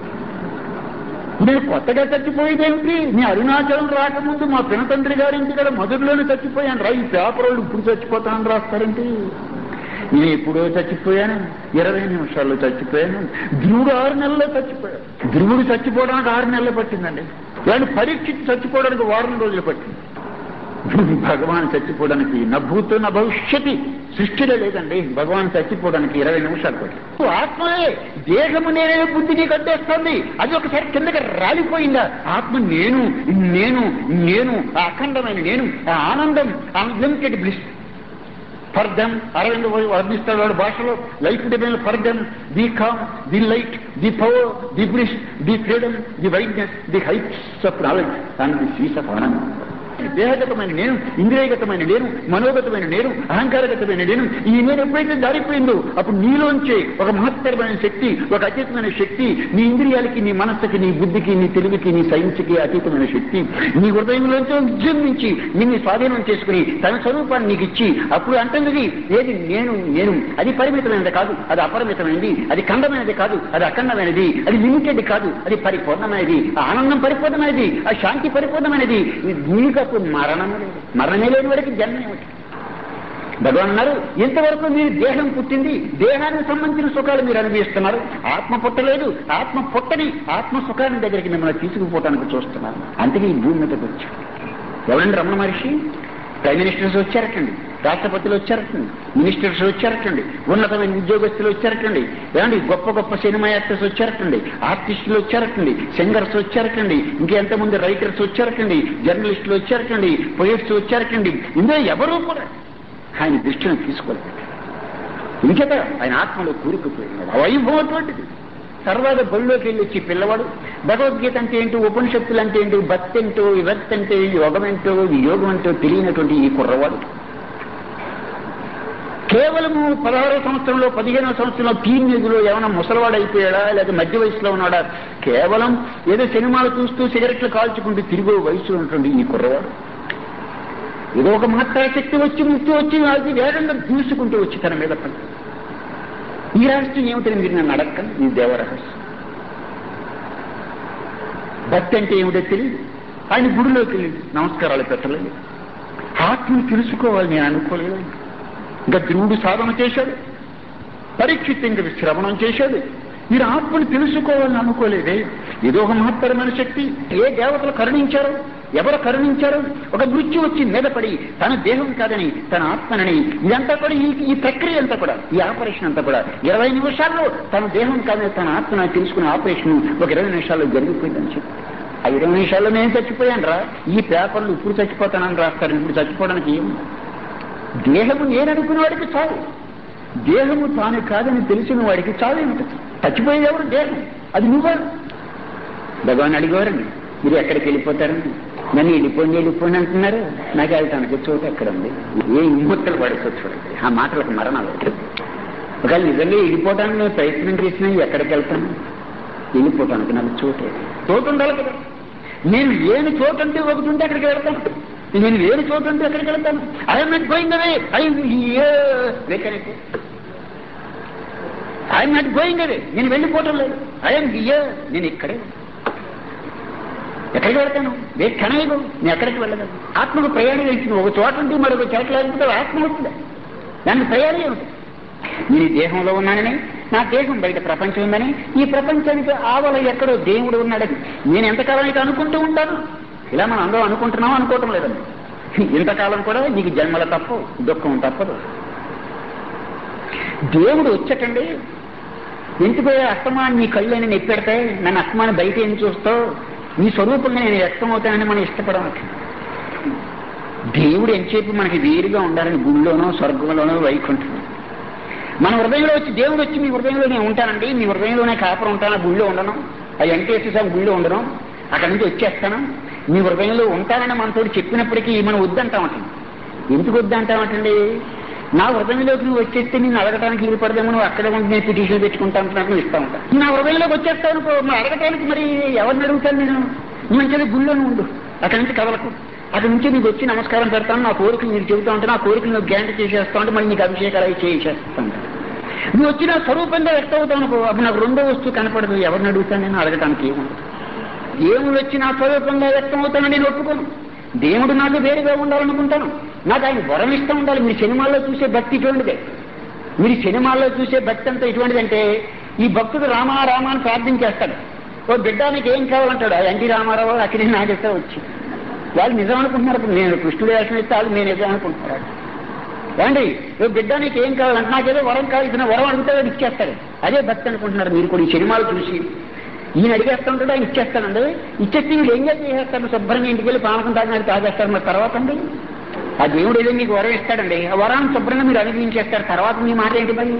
నేను కొత్తగా చచ్చిపోయేదేమిటి నీ అరుణాచలం రాకముందు మా పినతండ్రి గారి ఇంటికాడ మధురలోనే చచ్చిపోయాను రా ఈ పేపర్ వాళ్ళు ఇప్పుడు చచ్చిపోతానని రాస్తారేంటి నేను ఎప్పుడో చచ్చిపోయాను ఇరవై నిమిషాల్లో చచ్చిపోయాను ధ్రువుడు ఆరు నెలల్లో చచ్చిపోయాడు ధ్రువుడు చచ్చిపోవడానికి ఆరు నెలలు పట్టిందండి వాడిని పరీక్షించి చచ్చిపోవడానికి వారం రోజులు పట్టింది భగవాన్ చచ్చిపోవడానికి నా భూతో నా భవిష్యత్తు సృష్టిలో లేదండి భగవాన్ చచ్చిపోవడానికి ఇరవై నిమిషాలు పట్టింది ఆత్మయే దేహము నేనే బుద్ధి నీకు అడ్డేస్తుంది అది ఒకసారి కిందకి రాలిపోయిందా ఆత్మ నేను నేను నేను ఆ అఖండమైన నేను ఆ ఆనందం unlimited bliss for them Aravind వర్ణిస్తాడు వాడు భాషలో life depend for them the calm the light the power the bliss the freedom the wideness the heights of knowledge and the seas of anandam దేహగతమైన నేను ఇంద్రియగతమైన నేను మనోగతమైన నేను అహంకారగతమైన నేను ఈ నేను ఎప్పుడైతే దారిపోయిందో అప్పుడు నీలోంచే ఒక మహత్తరమైన శక్తి ఒక అతీతమైన శక్తి నీ ఇంద్రియాలకి నీ మనస్సుకి నీ బుద్ధికి నీ తెలివికి నీ సైన్స్కి అతీతమైన శక్తి నీ హృదయంలోంచి ఉద్యమించి నిన్ను స్వాధీనం చేసుకుని తన స్వరూపాన్ని నీకు ఇచ్చి అప్పుడు అంటున్నది ఏది నేను నేను అది పరిమితమైనది కాదు అది అపరిమితమైనది అది ఖండమైనది కాదు అది అఖండమైనది అది లిమిటెడ్ కాదు అది పరిపూర్ణమైనది ఆ ఆనందం పరిపూర్ణమైనది ఆ శాంతి పరిపూర్ణమైనది నీకు అప్పుడు మరణమే లేదు మరణమే లేని వరకు జన్మ ఏమిటి భగవాన్ అన్నారు ఇంతవరకు మీరు దేహం పుట్టింది దేహానికి సంబంధించిన సుఖాలు మీరు అనుభవిస్తున్నారు ఆత్మ పుట్టలేదు ఆత్మ పుట్టని ఆత్మ సుఖాన్ని దగ్గరికి మిమ్మల్ని తీసుకుపోవటానికి చూస్తున్నారు అందుకే ఈ భూమి మీదకి వచ్చారు ఎవరండి రమణ మహర్షి ప్రైమ్ మినిస్టర్స్ వచ్చారటండి రాష్ట్రపతులు వచ్చారటండి మినిస్టర్స్ వచ్చారటండి ఉన్నతమైన ఉద్యోగస్తులు వచ్చారటండి ఏమండి గొప్ప గొప్ప సినిమా యాక్టర్స్ వచ్చారటండి ఆర్టిస్టులు వచ్చారటండి సింగర్స్ వచ్చారటండి ఇంకెంతమంది రైటర్స్ వచ్చారటండి జర్నలిస్టులు వచ్చారటండి పొయిట్స్ వచ్చారటండి ఇందులో ఎవరూ కూడా ఆయన దృష్టిని తీసుకోలేదు ఇంకేత ఆయన ఆత్మలో కూరుకుపోయినాడు ఆ వైభవం అటువంటిది తర్వాత బడిలోకి వెళ్ళి వచ్చి పిల్లవాడు భగవద్గీత అంటే ఏంటి ఉపనిషత్తులు అంటే ఏంటి భక్తి ఏంటో విభక్తి అంటే యోగం ఏంటో యోగం ఏంటో తెలియనటువంటి ఈ కుర్రవాడు కేవలము పదహారో సంవత్సరంలో పదిహేనో సంవత్సరంలో టీనేజ్లో ఏమైనా ముసలివాడు అయిపోయాడా లేదా మధ్య వయసులో ఉన్నాడా కేవలం ఏదో సినిమాలు చూస్తూ సిగరెట్లు కాల్చుకుంటూ తిరిగే వయసు ఉంటుంది ఈ కుర్రవాడు ఏదో ఒక మాత్రాశక్తి వచ్చి ముక్తి వచ్చి అది వేగంగా దూసుకుంటూ వచ్చి తన మీద పడి ఈ రహస్యం ఏమిటని మీరు నన్ను అడగండి ఈ దేవరహస్యం భక్తి అంటే ఏమిటో తెలియదు ఆయన గుడిలోకి వెళ్ళి నమస్కారాలు పెట్టలేదు ఆత్మను తెలుసుకోవాలి నేను అనుకోలేదు ఇంకా ధ్రువుడు సాధన చేశాడు పరీక్షిత్ ఇంకా శ్రవణం చేశాడు మీరు ఆత్మను తెలుసుకోవాలని అనుకోలేదే ఏదో ఒక మహత్తరమైన శక్తి ఏ దేవతలు కరుణించారు ఎవరు కరుణించారు ఒక మృత్యు వచ్చి మీద పడి తన దేహం కాదని తన ఆత్మనని ఇదంతా కూడా ఈ ఈ ప్రక్రియ అంతా కూడా ఈ ఆపరేషన్ అంతా కూడా ఇరవై నిమిషాల్లో తన దేహం కాదని తన ఆత్మని తెలుసుకునే ఆపరేషన్ ఒక ఇరవై నిమిషాల్లో జరిగిపోయిందని చెప్పి ఆ ఇరవై నిమిషాల్లో నేను చచ్చిపోయాను రా ఈ పేపర్లు ఇప్పుడు చచ్చిపోతానని రాస్తారు ఇప్పుడు చచ్చిపోవడానికి ఏం దేహము నేను అనుకున్న వాడికి చావు దేహము తాను కాదని తెలిసిన వాడికి చావేమిటి చచ్చిపోయేది ఎవరు దేహం అది నువ్వా భగవాన్ అడిగేవారండి మీరు ఎక్కడికి వెళ్ళిపోతారండి నన్ను వెళ్ళిపోండి వెళ్ళిపోండి అంటున్నారు నాకు వెళ్తానికి చోటు ఎక్కడ ఉంది ఏ ఇమ్మొత్తలు పడుతుంది చూడండి ఆ మాటలకు మరణాలు ఒకవేళ నిజంగా వెళ్ళిపోవడానికి నేను ప్రయత్నం చేసినా ఎక్కడికి వెళ్తాను వెళ్ళిపోవటానికి నాకు చోటు ఏది? చోటు ఉండాలి కదా నేను లేని చోటు అంటే ఒకటి ఉంటే అక్కడికి వెళ్తాను నేను లేని చోటు అంటే ఎక్కడికి వెళ్తాను I'm not going away I వేకనైతే ఐఎమ్ నాట్ గోయింగ్ అవే నేను వెళ్ళిపోవటం లేదు ఐఎమ్ హియర్ నేను ఇక్కడే ఎక్కడికి వెళ్తాను వే కనైదు నేను ఎక్కడికి వెళ్ళగలను ఆత్మకు ప్రయాణం ఇచ్చింది ఒక చోట ఉంటే మరొక చోట లేకపోతే ఆత్మ వస్తుంది దానికి ప్రయాణం ఏమిటి నేను ఈ దేహంలో ఉన్నానని నా దేహం బయట ప్రపంచం ఉందని ఈ ప్రపంచానికి ఆవల ఎక్కడో దేవుడు ఉన్నాడని నేను ఎంతకాలం అయితే అనుకుంటూ ఉంటాను ఇలా మనం అందరం అనుకుంటున్నాం అనుకోవటం లేదండి ఇంతకాలం కూడా నీకు జన్మల తప్పు దుఃఖం తప్పదు దేవుడు వచ్చటండి ఎందుకు అస్తమాన్ని నీ కళ్ళని నెప్పెడతాయి నన్ను అస్తమాన్ని బయట ఏం చూస్తావు నీ స్వరూపంగా నేను వ్యక్తం అవుతానని మనం ఇష్టపడవచ్చు దేవుడు ఎంతసేపు మనకి వేరుగా ఉండాలని గుళ్ళోనో స్వర్గంలోనో వైకుంఠం మన హృదయంలో వచ్చి దేవుడు వచ్చి మీ హృదయంలో నేను ఉంటానండి మీ హృదయంలోనే కాపురం ఉంటాను ఆ గుళ్ళో ఉండను ఆ వెంకటేశ్వర గుళ్ళో ఉండను అక్కడి నుంచి వచ్చేస్తాను మీ హృదయంలో ఉంటానని మనతో చెప్పినప్పటికీ మనం వద్దంటామంటండి ఎందుకు వద్దంటామంటండి నా హృదయంలోకి నువ్వు వచ్చేస్తే నేను అడగటానికి వీలు పడదేమో నువ్వు అక్కడే ఉండి నేను పిటిషన్ పెట్టుకుంటా అంటున్నట్టు నువ్వు ఇస్తా ఉంటా నా హృదయంలోకి వచ్చేస్తావు అనుకో మరి అడగటానికి మరి ఎవరిని అడుగుతాను నేను నువ్వు మంచిగా గుళ్ళోనే ఉండు అక్కడి నుంచి కదలకు అక్కడి నుంచి నీకు వచ్చి నమస్కారం పెడతాను నా కోరికలు మీరు చెబుతా ఉంటే నా కోరికలు నువ్వు గ్యారంటీ చేసేస్తా ఉంటే మళ్ళీ నీకు అభిషేకాలు అవి చేసేస్తాను నువ్వు వచ్చి నా స్వరూపంగా వ్యక్తం అవుతావు అనుకో అప్పుడు నాకు రెండో వస్తువు కనపడదు ఎవరిని అడుగుతాను నేను అడగటానికి ఏముండదు దేవుడు వచ్చి నా స్వరూపంగా వ్యక్తం అవుతానని నేను ఒప్పుకోను దేవుడు నాకు వేరుగా ఉండాలనుకుంటాను నాకు ఆయన వరం ఇష్టం ఉండాలి మీరు సినిమాల్లో చూసే భక్తి ఇటువంటిదే మీరు సినిమాల్లో చూసే భక్తి అంతా ఇటువంటిదంటే ఈ భక్తుడు రామా రామా అని ప్రార్థన చేస్తాడు ఓ బిడ్డ నీకు ఏం కావాలంటాడు ఆ ఎన్టీ రామారావు అక్కడే నాగేస్తా వచ్చి వాళ్ళు నిజం అనుకుంటున్నారు ఇప్పుడు నేను కృష్ణుడు వేషం ఇస్తే వాళ్ళు నేను నిజం అనుకుంటున్నారు ఏమండి ఓ బిడ్డ నీకు ఏం కావాలంటే నాకేదో వరం కావాల్సిన వరం అడిగితే వాడు ఇచ్చేస్తాడు అదే భక్తి అనుకుంటున్నారు మీరు కూడా ఈ సినిమాలు చూసి ఈయన అడిగేస్తుంటాడు ఆయన ఇచ్చేస్తానండి ఇచ్చేస్తే వీళ్ళు ఏం చేసేస్తారు శుభ్రంగా ఇంటికి వెళ్ళి పానకం తాగినట్టు తాగేస్తారు మరి తర్వాత అండి ఆ దేవుడు ఏదో మీకు వరం ఇస్తాడండి ఆ వరాన్ని శుభ్రంగా మీరు అనుభవించేస్తారు తర్వాత మీ మాట ఏంటి మరి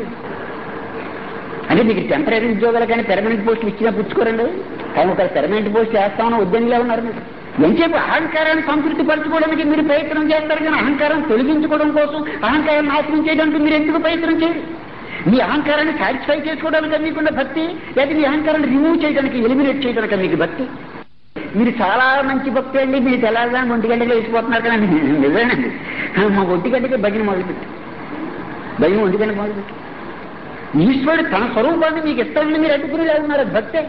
అంటే మీకు టెంపరీ ఉద్యోగాలు కానీ పెర్మనెంట్ పోస్టులు ఇచ్చినా పుచ్చుకోరండి కానీ ఒక పెర్మనెంట్ పోస్ట్ చేస్తామని ఉద్యమంలో ఉన్నారు మీరు ఎంతసేపు అహంకారాన్ని సంతృప్తి పరచుకోవడానికి మీరు ప్రయత్నం చేస్తారు కానీ అహంకారం తొలగించుకోవడం కోసం అహంకారం నాశనం చేయడానికి మీరు ఎందుకు ప్రయత్నం చేయరు మీ అహంకారాన్ని సాటిస్ఫై చేసుకోవడానికి మీకున్న భక్తి లేదా మీ అహంకారాన్ని రిమూవ్ చేయడానికి ఎలిమినేట్ చేయడానికి మీకు భక్తి మీరు చాలా మంచి భక్తి అండి మీరు తెల్లారుదాన్ని ఒంటి గంటకి వేసిపోతున్నారు కానీ నిజమేనండి మా ఒంటి గంటకి భజన మొదలుపెట్టి భజన ఒంటి గంటకి మొదలుపెట్టి ఈశ్వరుడు తన స్వరూపాన్ని మీకు ఇస్తామని మీరు అడ్డుకునేలా ఉన్నారు అది భక్తే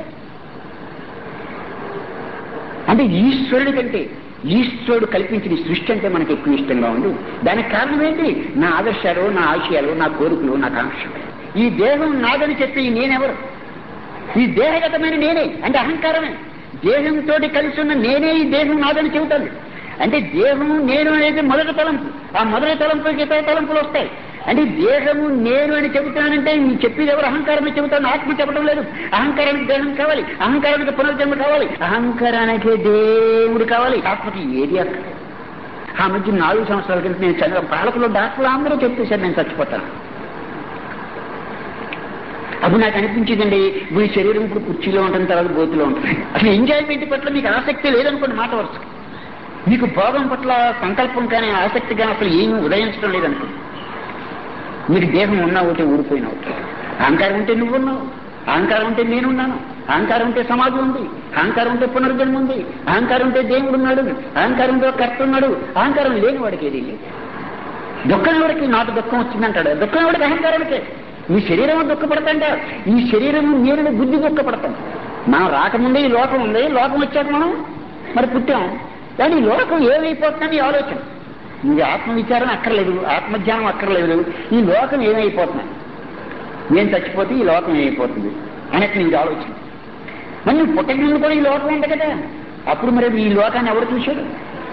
అంటే ఈశ్వరుడి కంటే ఈశ్వరుడు కల్పించిన ఈ సృష్టి అంటే మనకి ఎక్కువ ఇష్టంగా ఉంది దానికి కారణం ఏంటి నా ఆదర్శాలు నా ఆశయాలు నా కోరికలు నా కాంక్షలు ఈ దేహం నాదని చెప్పి ఈ నేనెవరు ఈ దేహగతమైన నేనే అంటే అహంకారమే దేహంతో కలిసి ఉన్న నేనే ఈ దేహం నాదని చెబుతాను అంటే దేహము నేను అనేది మొదటి తలంపు ఆ మొదటి తలంపుకి ఇతర తలంపులు వస్తాయి అంటే దేహము నేను అని చెబుతానంటే నీ చెప్పేది ఎవరు అహంకారమే చెబుతాను ఆత్మ చెప్పడం లేదు అహంకారానికి దేహం కావాలి అహంకారానికి పునర్జన్మ కావాలి అహంకారానికి దేవుడు కావాలి ఆత్మకి ఏది అక్కడ ఆ మధ్య నాలుగు సంవత్సరాల క్రితం నేను చదివా పాలకులు డాక్టర్లు అందరూ చెప్పేశారు నేను చచ్చిపోతాను అప్పుడు నాకు అనిపించిందండి మీ శరీరం ఇప్పుడు కుర్చీలో ఉంటుంది తర్వాత గోతిలో ఉంటుంది అసలు ఎంజాయ్మెంట్ పట్ల మీకు ఆసక్తి లేదనుకోండి మాట వరుస మీకు భోగం పట్ల సంకల్పం కానీ ఆసక్తి కానీ అసలు ఏమీ ఉదయించడం లేదనుకోండి మీకు దేహం ఉన్నా ఒకటి ఊడిపోయిన ఒకటి అహంకారం ఉంటే నువ్వు ఉన్నావు అహంకారం ఉంటే నేనున్నాను అహంకారం ఉంటే సమాజం ఉంది అహంకారం ఉంటే పునర్జన్మ ఉంది అహంకారం ఉంటే దేవుడు ఉన్నాడు అహంకారం ఉంటే కర్త ఉన్నాడు అహంకారం లేని వాడికి ఏది లేదు దుఃఖం ఎవరికి నాకు దుఃఖం వచ్చిందంటాడు దుఃఖం ఎవరికి అహంకారానికే ఈ శరీరం దుఃఖపడతాంట ఈ శరీరం నేను బుద్ధి దుఃఖపడతాం మనం రాకముందే ఈ లోకం ఉంది లోకం వచ్చాక మనం మరి పుట్టాం కానీ ఈ లోకం ఏమైపోతుందని ఈ ఆలోచన ఇది ఆత్మ విచారణ అక్కర్లేదు ఆత్మజ్ఞానం అక్కర్లేదు ఈ లోకం ఏమైపోతున్నా నేను చచ్చిపోతే ఈ లోకం ఏమైపోతుంది అనేది నీకు ఆలోచన మరి నువ్వు పుట్టక ముందు కూడా ఈ లోకం ఉంది కదా అప్పుడు మరి ఈ లోకాన్ని ఎవరు చూశాడు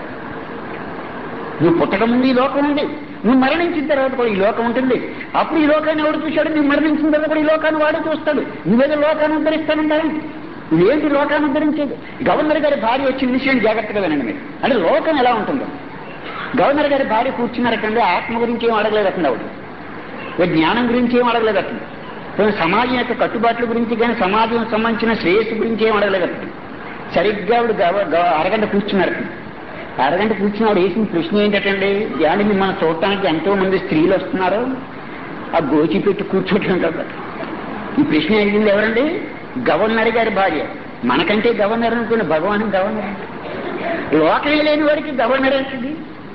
నువ్వు పుట్టక ముందు ఈ లోకం ఉంది నువ్వు మరణించిన తర్వాత కూడా ఈ లోకం ఉంటుంది అప్పుడు ఈ లోకాన్ని ఎవడు చూశాడు నువ్వు మరణించిన తర్వాత కూడా ఈ లోకాన్ని వాడే చూస్తాడు నువ్వేదో లోకాన్ని ఉద్ధరిస్తానంటావు నువ్వేంటి లోకాన్ని ఉద్ధరించేది గవర్నర్ గారి భార్య వచ్చిన విషయం జాగ్రత్తగా వినండి మీరు అంటే లోకం ఎలా ఉంటుందో గవర్నర్ గారి భార్య కూర్చున్నారటండి ఆత్మ గురించి ఏం అడగలేదటండి ఆవిడ ఓ జ్ఞానం గురించి ఏం అడగలేదటండి పోనీ సమాజం యొక్క కట్టుబాట్ల గురించి కానీ సమాజం సంబంధించిన శ్రేయస్సు గురించి ఏం అడగలేదటండి సరిగ్గా ఆవిడ గవ- గవ- అరగంట కూర్చున్నారటండి అరగంట కూర్చుని ఆవిడ వేసిన ప్రశ్న ఏంటంటే ధ్యాని మిమ్మల్ని చూడటానికి ఎంతో మంది స్త్రీలు వస్తున్నారు ఆ గోచి పెట్టి కూర్చోటం కదా ఈ ప్రశ్న అడిగింది ఎవరండి గవర్నర్ గారి భార్య మనకంటే గవర్నర్ అనుకున్న భగవాన్ గవర్నర్ లోకమే లేని వాడికి గవర్నర్ ఏంటిది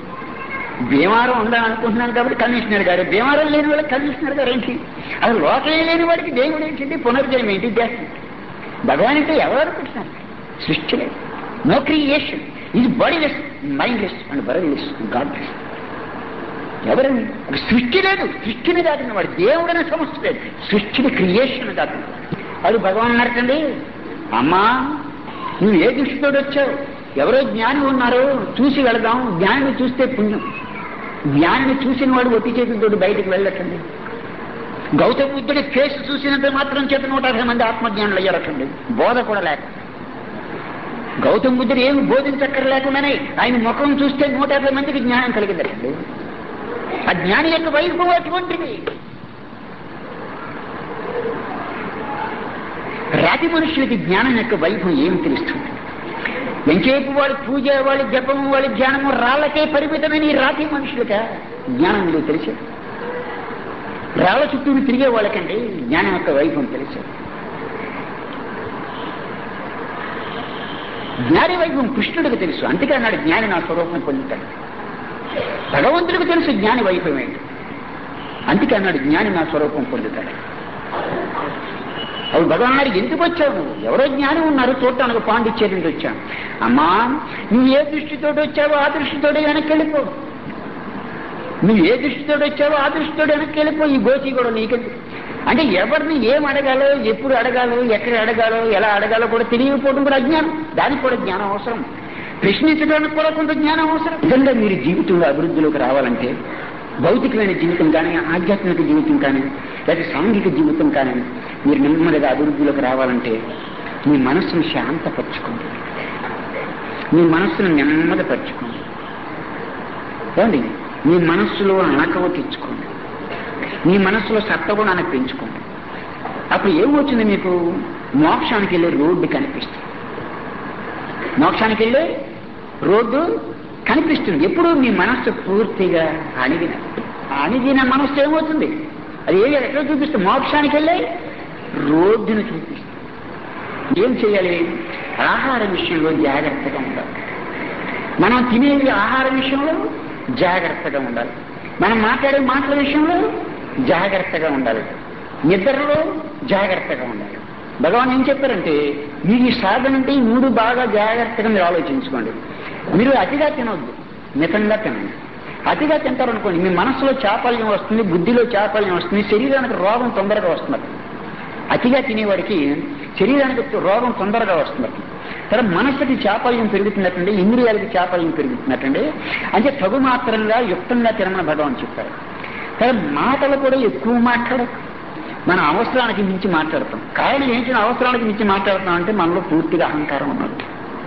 భీమారం ఉందని అనుకుంటున్నాను కాబట్టి కమిషనర్ గారు భీమారం లేని వాడికి కమిషనర్ గారు ఏంటి అసలు లోకమే లేని వాడికి దేవుడు ఏంటి పునర్జన్మ ఏంటి దేశం భగవాన్ అంటే ఎవరు అనుకుంటున్నారు సృష్టి లేదు నో క్రియేషన్ ఇది bodiless mindless and birthless godless ఎవరండి ఒక సృష్టి లేదు సృష్టిని దాటిన వాడు దేవుడనే సమస్య లేదు సృష్టిని క్రియేషన్ దాటిన అది భగవాన్ అన్నారటండి అమ్మా నువ్వు ఏ దృష్టితో వచ్చావు ఎవరో జ్ఞాని ఉన్నారో చూసి వెళదాం జ్ఞానిని చూస్తే పుణ్యం జ్ఞానిని చూసిన వాడు ఒట్టి చేతులతో బయటికి వెళ్ళటండి గౌతమ బుద్ధుడి కేసు చూసినంత మాత్రం చేత నూట యాభై మంది ఆత్మజ్ఞానులు అయ్యారటండి బోధ కూడా లేక గౌతమ బుద్ధుడు ఏమి బోధించక్కర లేకుండానే ఆయన ముఖం చూస్తే నూట యాభై మందికి జ్ఞానం కలిగిందండి ఆ జ్ఞాని యొక్క వైభవం అటువంటిది రాతి మనుషులకి జ్ఞానం యొక్క వైభవం ఏమి తెలుస్తుంది ఎంచేపు వాళ్ళ పూజ వాళ్ళ జపము వాళ్ళ ధ్యానము రాళ్లకే పరిమితమైన ఈ రాతి మనుషులక జ్ఞానం మీకు తెలిసే రాళ్ల చుట్టూ తిరిగే వాళ్ళకండి జ్ఞానం యొక్క వైభవం తెలిసే జ్ఞాని వైభవం కృష్ణుడికి తెలుసు అందుకే అన్నాడు జ్ఞాని నా స్వరూపం పొందుతాడు భగవంతుడికి తెలుసు జ్ఞాని వైభవం ఏంటి అందుకే అన్నాడు జ్ఞాని నా స్వరూపం పొందుతాడు అవి భగవాన్ ఎందుకు వచ్చావు నువ్వు ఎవరో జ్ఞానం ఉన్నారు చూడటానికి పాండిచ్చేరి నుండి వచ్చాను అమ్మా నువ్వు ఏ దృష్టితో వచ్చావో ఆ దృష్టితోటి వెనక్కి వెళ్ళిపో నువ్వు ఏ దృష్టితో వచ్చావో ఆ దృష్టితో వెనక్కి వెళ్ళిపో ఈ గోచి కూడా నీకెందుకు అంటే ఎవరిని ఏం అడగాలో ఎప్పుడు అడగాలో ఎక్కడ అడగాలో ఎలా అడగాలో కూడా తెలియకపోవడం కూడా అజ్ఞానం దానికి కూడా జ్ఞానం అవసరం ప్రశ్నించడానికి కూడా కొంత జ్ఞానం అవసరం నిజంగా మీరు జీవితంలో అభివృద్ధిలోకి రావాలంటే భౌతికమైన జీవితం కానీ ఆధ్యాత్మిక జీవితం కానీ లేదా సాంఘిక జీవితం కానీ మీరు నెమ్మదిగా అభివృద్ధిలోకి రావాలంటే మీ మనస్సును శాంతపరచుకోండి మీ మనస్సును నెమ్మదిపరచుకోండి ఏమండి మీ మనస్సులో అణకవ తెచ్చుకోండి మీ మనస్సులో సత్వగుణాన్ని పెంచుకోండి అప్పుడు ఏమవుతుంది మీకు మోక్షానికి వెళ్ళే రోడ్డు కనిపిస్తుంది మోక్షానికి వెళ్ళే రోడ్డు కనిపిస్తుంది ఎప్పుడు మీ మనస్సు పూర్తిగా అణిగిన అణిగిన మనస్సు ఏమవుతుంది అది ఏ ఎట్లా చూపిస్తుంది మోక్షానికి వెళ్ళే రోడ్డును చూపిస్తుంది ఏం చేయాలి ఆహార విషయంలో జాగ్రత్తగా ఉండాలి మనం తినేది ఆహార విషయంలో జాగ్రత్తగా ఉండాలి మనం మాట్లాడే మాటల విషయంలో జాగ్రత్తగా ఉండాలి నిద్రలో జాగ్రత్తగా ఉండాలి భగవాన్ ఏం చెప్పారంటే మీరు ఈ సాధన అంటే ఈ మూడు బాగా జాగ్రత్తగా మీరు ఆలోచించుకోండి మీరు అతిగా తినవద్దు మితంగా తినండి అతిగా తింటారనుకోండి మీ మనసులో చాపల్యం వస్తుంది బుద్ధిలో చాపల్యం వస్తుంది శరీరానికి రోగం తొందరగా వస్తుంది అతిగా తినేవాడికి శరీరానికి రోగం తొందరగా వస్తుంది తర్వాత మనస్సుకి చాపల్యం పెరుగుతున్నట్టండి ఇంద్రియాలకి చాపల్యం పెరుగుతున్నట్టండి అంటే తగు మాత్రంగా యుక్తంగా తినమని భగవాన్ చెప్పారు తర్వాత మాటలు కూడా ఎక్కువ మాట్లాడకు మన అవసరానికి మించి మాట్లాడతాం కారణం ఏంటి అవసరానికి మించి మాట్లాడుతున్నాం అంటే మనలో పూర్తిగా అహంకారం ఉన్నది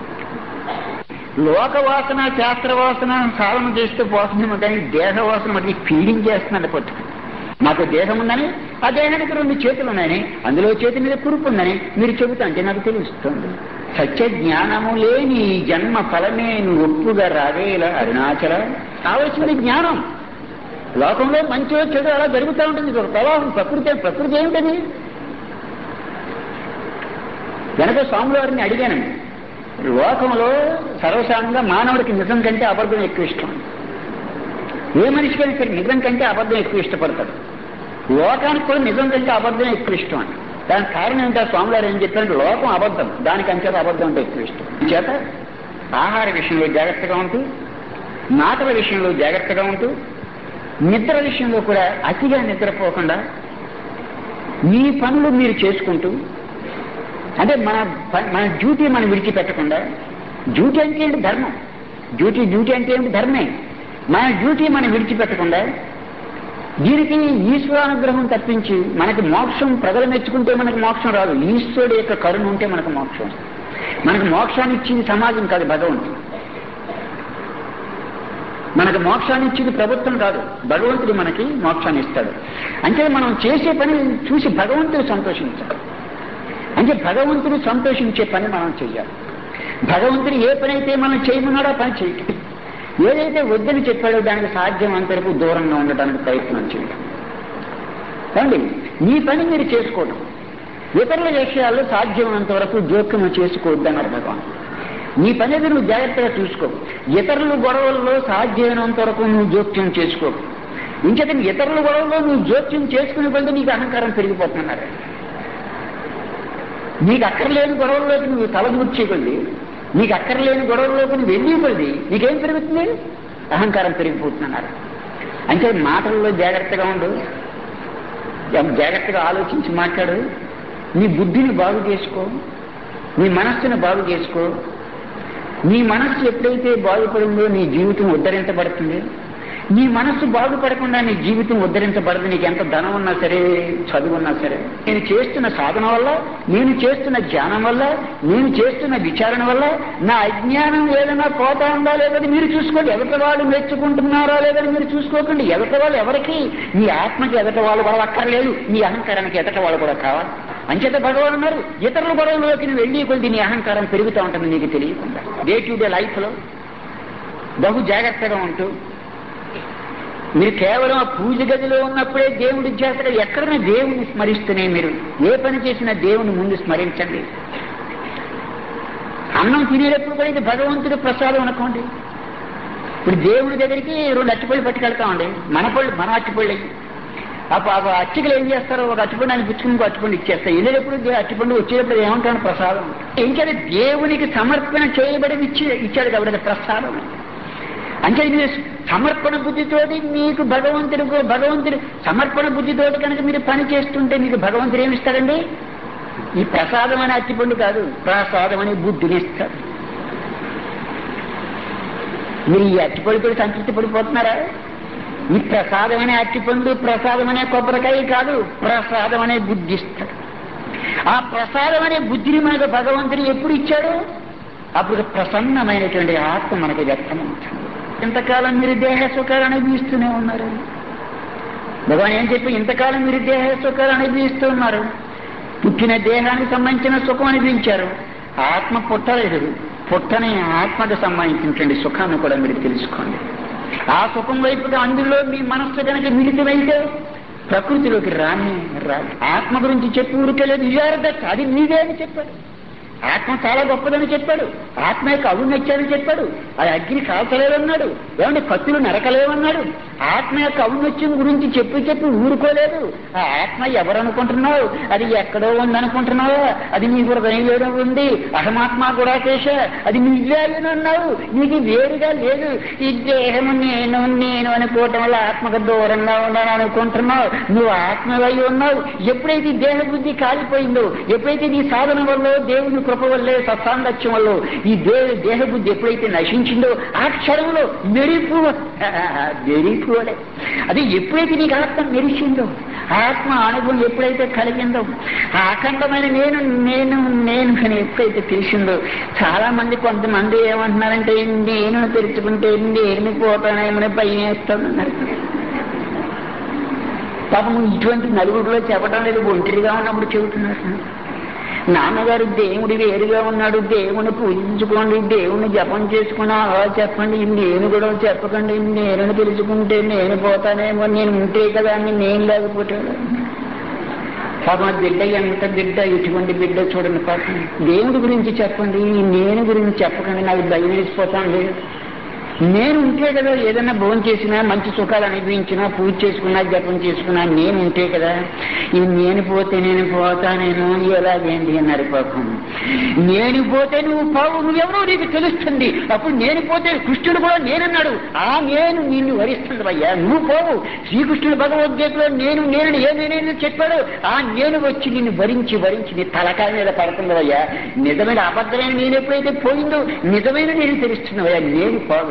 లోకవాసన శాస్త్రవాసన సాధన చేస్తే పోతుందేమో కానీ దేహవాసన మనకి ఫీలింగ్ చేస్తుందండి పట్టు నాకు దేహం ఉందని ఆ దేహానికి రెండు చేతులు ఉన్నాయని అందులో చేతి మీద కురుపు ఉందని మీరు చెబుతాంటే నాకు తెలుస్తుంది సత్య జ్ఞానము లేని ఈ జన్మ ఫలమే నువ్వు ఒప్పుగా రావేలా అరుణాచల కావలసింది జ్ఞానం లోకంలో మంచి చెడు అలా జరుగుతూ ఉంటుంది ఇది ఒక ప్రవాహం ప్రకృతి ప్రకృతి ఏమిటది వెనక స్వాముల వారిని అడిగానండి లోకంలో సర్వసాధారణంగా మానవుడికి నిజం కంటే అబద్ధం ఎక్కువ ఇష్టం ఏ మనిషికైనా సరే నిజం కంటే అబద్ధం ఎక్కువ ఇష్టపడతాడు లోకానికి కూడా నిజం కంటే అబద్ధం ఎక్కువ ఇష్టం అండి దానికి కారణం ఏంటో స్వామివారు ఏం చెప్పారంటే లోకం అబద్ధం దానికి అంచేత అబద్ధం అంటే ఎక్కువ ఇష్టం చేత ఆహార విషయంలో జాగ్రత్తగా ఉంటూ మాటల విషయంలో జాగ్రత్తగా ఉంటూ నిద్ర విషయంలో కూడా అతిగా నిద్రపోకుండా మీ పనులు మీరు చేసుకుంటూ అంటే మన ప- మన డ్యూటీ మనం విడిచిపెట్టకుండా డ్యూటీ అంటే ఏంటి ధర్మం డ్యూటీ డ్యూటీ అంటే ఏంటి ధర్మే మన డ్యూటీ మనం విడిచిపెట్టకుండా దీనికి ఈశ్వరానుగ్రహం తప్పించి మనకి మోక్షం ప్రజలు మెచ్చుకుంటే మనకి మోక్షం రాదు ఈశ్వరుడు యొక్క కరుణ ఉంటే మనకు మోక్షం మనకు మోక్షాన్ని ఇచ్చింది సమాజం కాదు భగవంతుడు మనకు మోక్షాన్ని ఇచ్చింది ప్రభుత్వం కాదు భగవంతుడు మనకి మోక్షాన్ని ఇస్తాడు అంటే మనం చేసే పని చూసి భగవంతుడు సంతోషించాలి అంటే భగవంతుడు సంతోషించే పని మనం చెయ్యాలి భగవంతుడు ఏ పని అయితే మనం చేయమన్నాడో ఆ పని చేయటం ఏదైతే వద్దని చెప్పాడో దానికి సాధ్యమంత వరకు దూరంగా ఉండడానికి ప్రయత్నం చేయడం ఏమండి మీ పని మీరు చేసుకోవడం ఇతరుల విషయాల్లో సాధ్యమైనంత వరకు జోక్యం చేసుకోవద్దన్నారు భగవాన్ నీ పని ఏదో నువ్వు జాగ్రత్తగా చూసుకో ఇతరుల గొడవల్లో సాధ్యమైనంత వరకు నువ్వు జోక్యం చేసుకో ఇంకేత ఇతరుల గొడవల్లో నువ్వు జోక్యం చేసుకునే కొద్ది నీకు అహంకారం పెరిగిపోతున్నారు నీకు అక్కర్లేని గొడవల్లోకి నువ్వు తలదూర్చే కొద్ది నీకు అక్కర్లేని గొడవల్లోకి నువ్వు వెళ్ళి కొద్ది నీకేం పెరుగుతుంది అహంకారం పెరిగిపోతున్నారు అంటే మాటల్లో జాగ్రత్తగా ఉండు జా- జాగ్రత్తగా ఆలోచించి మాట్లాడు నీ బుద్ధిని బాగు చేసుకో నీ మనస్సును బాగు చేసుకో నీ మనస్సు ఎప్పుడైతే బాగుపడిందో నీ జీవితం ఉద్ధరించబడుతుంది నీ మనస్సు బాగుపడకుండా నీ జీవితం ఉద్ధరించబడదు నీకు ఎంత ధనం ఉన్నా సరే చదువు ఉన్నా సరే నేను చేస్తున్న సాధన వల్ల నేను చేస్తున్న ధ్యానం వల్ల నేను చేస్తున్న విచారణ వల్ల నా అజ్ఞానం ఏదైనా పోతా ఉందా లేదని మీరు చూసుకోండి ఎదట వాళ్ళు మెచ్చుకుంటున్నారా లేదని మీరు చూసుకోకండి ఎదట వాళ్ళు ఎవరికి నీ ఆత్మకి ఎదట వాళ్ళు కూడా అక్కర్లేదు నీ అహంకారానికి ఎదట వాళ్ళు కూడా కావాలి అంచేత భగవాన్ అన్నారు ఇతరుల గొడవలోకి నువ్వు వెళ్ళి కొద్ది నీ అహంకారం పెరుగుతూ ఉంటుంది నీకు తెలియకుండా డే టు డే లైఫ్ లో బహు జాగ్రత్తగా ఉంటూ మీరు కేవలం ఆ పూజ గదిలో ఉన్నప్పుడే దేవుడి చేస్తారు ఎక్కడైనా దేవుని స్మరిస్తూనే మీరు ఏ పని చేసినా దేవుని ముందు స్మరించండి అన్నం తినేటప్పుడు కూడా ఇది భగవంతుడి ప్రసాదం అనుకోండి ఇప్పుడు దేవుడి దగ్గరికి రెండు అట్టిపళ్ళు పట్టుకెళ్తామండి మన పళ్ళు మన అట్టిపళ్ళు అప్పుడు ఆ అచ్చికలు ఏం చేస్తారు ఒక అట్టిపండు ఆయన పుచ్చుకుని ఇంకో అట్టిపండు ఇచ్చేస్తారు వెళ్ళేటప్పుడు దే- అట్టిపండు వచ్చేటప్పుడు ఏమంటాను ప్రసాదం ఇంకా దేవునికి సమర్పణ చేయబడి ఇచ్చి ఇచ్చాడు కాబట్టి అది ప్రసాదం అంటే మీరు సమర్పణ బుద్ధితోటి మీకు భగవంతుడు భగవంతుడు సమర్పణ బుద్ధితోటి కనుక మీరు పని చేస్తుంటే మీకు భగవంతుడు ఏమిస్తాడండి ఈ ప్రసాదం అనే అట్టిపండు కాదు ప్రసాదం అనే బుద్ధిని ఇస్తాడు మీరు ఈ అట్టిపండుతో సంతృప్తి పడిపోతున్నారా ఈ ప్రసాదం అనే అట్టిపండు ప్రసాదం అనే కొబ్బరికాయ కాదు ప్రసాదం అనే బుద్ధి ఇస్తాడు ఆ ప్రసాదం అనే బుద్ధిని మనకు భగవంతుడు ఎప్పుడు ఇచ్చాడు అప్పుడు ప్రసన్నమైనటువంటి ఆత్మ మనకి వ్యక్తమవుతుంది ఇంతకాలం మీరు దేహ సుఖాలు అనుభవిస్తూనే ఉన్నారు భగవాన్ ఏం చెప్పి ఇంతకాలం మీరు దేహ సుఖాలు అనుభవిస్తూ ఉన్నారు పుట్టిన దేహానికి సంబంధించిన సుఖం అనిపించారు ఆత్మ పుట్టలేదు పుట్టని ఆత్మకు సంబంధించినటువంటి సుఖాన్ని కూడా మీరు తెలుసుకోండి ఆ సుఖం వైపుగా అందులో మీ మనస్సు కనుక మిళితమైతే ప్రకృతిలోకి రాని రాదు ఆత్మ గురించి చెప్పి ఊరికెళ్ళేది విచారద అది నీదే అని చెప్పాడు ఆత్మ చాలా గొప్పదని చెప్పాడు ఆత్మ యొక్క ఔన్నత్యాన్ని చెప్పాడు ఆ అగ్ని కాల్చలేదన్నాడు ఏమంటే కత్తులు నరకలేవన్నాడు ఆత్మ యొక్క ఔన్నత్యం గురించి చెప్పి చెప్పి ఊరుకోలేదు ఆ ఆత్మ ఎవరు అనుకుంటున్నావు అది ఎక్కడో ఉందనుకుంటున్నావా అది నీ హృదయంలో ఉంది అహమాత్మ కూడా చేశ అది నువ్వే అన్నావు నీకు వేరుగా లేదు ఈ దేహము నేను నేను అనుకోవటం వల్ల ఆత్మకు దూరంగా ఉన్నాను అనుకుంటున్నావు నువ్వు ఆత్మవై ఉన్నావు ఎప్పుడైతే ఈ దేహ బుద్ధి కాలిపోయిందో ఎప్పుడైతే నీ సాధన వల్ల దేవుని కృప వల్లే సత్సాంగత్యం వల్ల ఈ దేహ దేహబుద్ధి ఎప్పుడైతే నశించిందో ఆ క్షణంలో మెరుపు మెరుపు వలె అది ఎప్పుడైతే నీకు ఆత్మ మెరిచిందో ఆత్మ అనుభవం ఎప్పుడైతే కలిగిందో ఆ అఖండమైన నేను నేను నేను అని ఎప్పుడైతే తెలిసిందో చాలా మంది కొంతమంది ఏమంటున్నారంటే నేను తెరుచుకుంటే నేను పోతానేమని భయం వేస్తానన్నారు పాపం ఇటువంటి నలుగురిలో చెప్పడం లేదు ఒంటరిగా ఉన్నప్పుడు చెబుతున్నారు నాన్నగారు దేవుడి వేరుగా ఉన్నాడు దేవుని పూజించుకోండి దేవుని జపం చేసుకున్నా అలా చెప్పండి నేను కూడా చెప్పకండి నేను తెలుసుకుంటే నేను పోతానేమో నేను ఉంటే కదా అని నేను లేకపోతే పాపం బిడ్డ ఎంత బిడ్డ ఇటువంటి బిడ్డ చూడండి పాపం దేవుడి గురించి చెప్పండి నేను గురించి చెప్పకండి నాకు భయం వేసిపోతాను నేను ఉంటే కదా ఏదైనా భోజనం చేసినా మంచి సుఖాలు అనుభవించినా పూజ చేసుకున్నా జపం చేసుకున్నా నేను ఉంటే కదా ఇది నేను పోతే నేను పోతానేమో ఎలాగేంటి అన్నారు పాపం నేను పోతే నువ్వు పోవు నువ్వెవరో నీకు తెలుస్తుంది అప్పుడు నేను పోతే కృష్ణుడు కూడా నేనన్నాడు ఆ నేను నిన్ను వరిస్తుంది అయ్యా నువ్వు పోవు శ్రీకృష్ణుడు భగవద్గీతలో నేను నేను ఏ నేనేదో చెప్పాడు ఆ నేను వచ్చి నిన్ను భరించి భరించి నీ తలకాయ మీద పడుతుంది అయ్యా నిజమైన అబద్ధమైన నేను ఎప్పుడైతే పోయిందో నిజమైన నేను తెలుస్తున్నావయ్యా నేను పోవు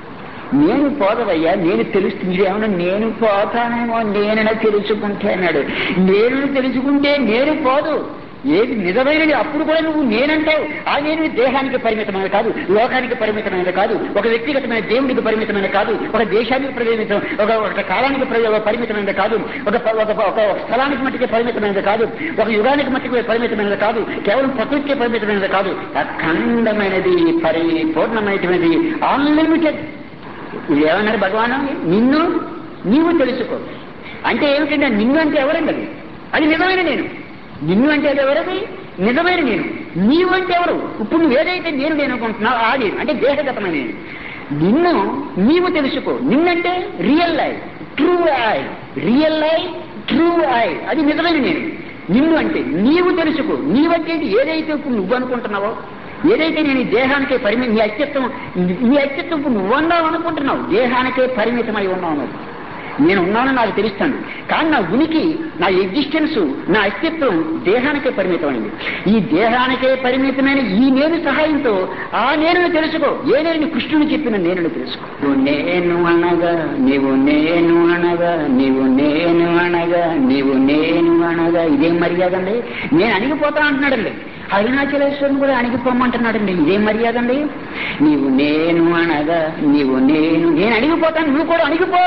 నేను పోదవయ్యా నేను తెలుస్తుంది ఏమన్నా నేను పోతానేమో నేనైనా తెలుసుకుంటే అన్నాడు నేను తెలుసుకుంటే నేను పోదు ఏది నిజమైనది అప్పుడు కూడా నువ్వు నేనంటావు ఆ నేను దేహానికి పరిమితమైన కాదు లోకానికి పరిమితమైనది కాదు ఒక వ్యక్తిగతమైన దేవుడికి పరిమితమైన కాదు ఒక దేశానికి పరిమితం ఒక ఒక కాలానికి పరి- పరిమితమైనది కాదు ఒక ప- ఒక ఒక స్థలానికి మట్టికి పరిమితమైనది కాదు ఒక యుగానికి మట్టికి పరిమితమైనది కాదు కేవలం ప్రకృతికి పరిమితమైనది కాదు అఖండమైనది పరిపూర్ణమైనటువంటిది అన్లిమిటెడ్ ఏమన్నారు భగవాను నిన్ను నీవు తెలుసుకో అంటే ఏమిటంటే నిన్ను అంటే ఎవరండి అది అది నిజమైన నేను నిన్ను అంటే అది ఎవరది నిజమైన నేను నీవు అంటే ఎవరు ఇప్పుడు నువ్వు ఏదైతే నేను నేను అనుకుంటున్నావు ఆ నేను అంటే దేహగతమైన నేను నిన్ను నీవు తెలుసుకో నిన్నంటే real life true I real life true I అది నిజమైన నేను నిన్ను అంటే నీవు తెలుసుకో నీవంటే ఏదైతే ఇప్పుడు నువ్వు అనుకుంటున్నావో ఏదైతే నేను ఈ దేహానికే పరిమితి నీ అస్తిత్వం నీ అస్తిత్వం ఇప్పుడు నువ్వు ఉన్నావు అనుకుంటున్నావు దేహానికే పరిమితమై ఉన్నావు నువ్వు. నేను ఉన్నానని నాకు తెలుస్తాను కానీ నా ఉనికి నా ఎగ్జిస్టెన్స్ నా అస్తిత్వం దేహానికే పరిమితమైంది ఈ దేహానికే పరిమితమైన ఈ నేను సహాయంతో ఆ నేను తెలుసుకో ఏ నేను కృష్ణుని చెప్పిన నేను తెలుసుకో నువ్వు నేను అనగా నీవు నేను అనగా నీవు నేను అనగా నీవు నేను అనగా ఇదేం మర్యాద అండి నేను అణిగిపోతా అంటున్నాడండి అరుణాచలేశ్వరుని కూడా అణిగిపోమంటున్నాడండి ఇదేం మర్యాద అండి నీవు నేను అనగా నీవు నేను నేను అణిగిపోతాను నువ్వు కూడా అణిగిపో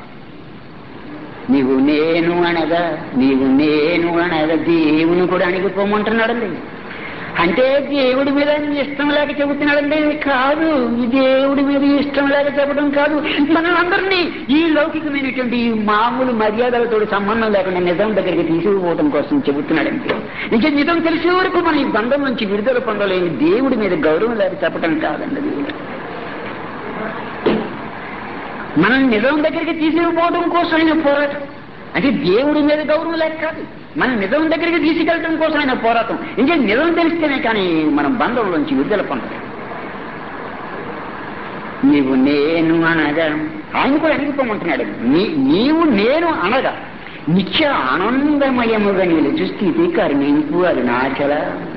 నీవు నేను అనగా నీవు నేను అనగా దేవుని కూడా అణిగిపోమంటున్నాడండి అంటే దేవుడి మీద ఇష్టం లేక చెబుతున్నాడండి కాదు ఈ దేవుడి మీద ఇష్టం లేక చెప్పడం కాదు మనందరినీ ఈ లౌకికమైనటువంటి ఈ మామూలు మర్యాదలతో సంబంధం లేకుండా నిజం దగ్గరికి తీసుకుపోవడం కోసం చెబుతున్నాడండి నిజం నిజం తెలిసే వరకు మనం ఈ బంధం నుంచి విడుదల పొందలేని దేవుడి మీద గౌరవం లేక చెప్పడం కాదండి అది. మనం నిజం దగ్గరికి తీసుకుపోవడం కోసం ఆయన పోరాటం అంటే దేవుడి మీద గౌరవం లేక కాదు మనం నిజం దగ్గరికి తీసుకెళ్ళడం కోసం ఆయన పోరాటం ఇంకా నిజం తెలిస్తేనే కానీ మనం బంధంలోంచి విడుదల పొందలేం నీవు నేను అనగా ఆయన కూడా అడిగిపోమంటున్నాడు నీ నీవు నేను అనగా నిత్య ఆనందమయముగా నిలుచు స్థితి కరుణింపు అది నాచల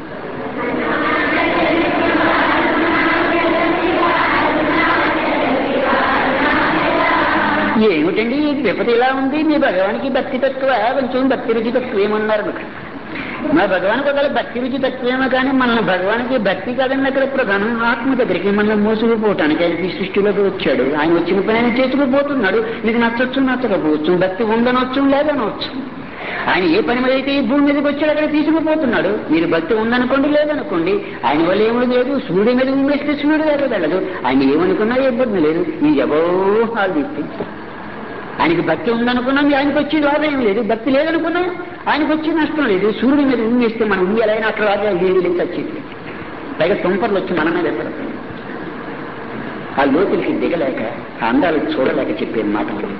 ఏమిటండి ఈ విపతి ఇలా ఉంది మీ భగవానికి భక్తి తక్కువ కొంచెం భక్తి రుచి తక్కువేమన్నారు మీకు. మా భగవానికి ఒకవేళ భక్తి రుచి తక్కువేమో కానీ మన భగవానికి భక్తి కాదండి అక్కడ ప్రధానం ఆత్మ దగ్గరికి మనం మోసుకుపోవటానికి ఆయన ఈ సృష్టిలోకి వచ్చాడు ఆయన వచ్చిన పని ఆయన చేసుకుపోతున్నాడు నీకు నచ్చొచ్చు నచ్చకపోవచ్చు భక్తి ఉందనొచ్చు లేదనవచ్చు ఆయన ఏ పని మీద అయితే ఈ భూమి మీదకి వచ్చాడు అక్కడ తీసుకుపోతున్నాడు మీరు భక్తి ఉందనుకోండి లేదనుకోండి ఆయన వల్ల ఏమీ లేదు సూర్యుడి మీద ఉమ్మేస్తే సూర్యుడు దగ్గర వెళ్ళదు ఆయన ఏమనుకున్నా ఏ ఇబ్బంది లేదు ఈ ఎవో హాల్ తీస్తే ఆయనకి భక్తి ఉందనుకున్నా మీ ఆయనకు వచ్చి లాభం లేదు భక్తి లేదనుకున్నా ఆయనకు వచ్చి నష్టం లేదు సూర్యుడి మీద ఉమ్మేస్తే మనం ఉయ్యాలైనా అక్కడ రాజా ఏది లేదు వచ్చేది పైగా తుంపర్లు వచ్చి మన మీద పడతాయి ఆ లోతులకి దిగలేక ఆ అందాలు చూడలేక చెప్పే మాట ఉంది.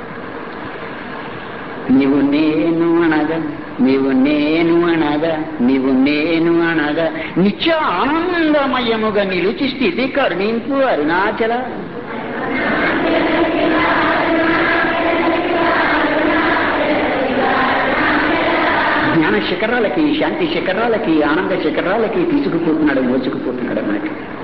నీవు నేను అనగా నీవు నేను అనగా నీవు నేను అనగా నిత్య ఆనందమయముగా నిలిచి స్థితి కరుణింపు అరుణాచల జ్ఞాన శిఖరాలకి శాంతి శిఖరాలకి ఆనంద శిఖరాలకి తీసుకుపోతున్నాడు మోసుకుపోతున్నాడు మనకి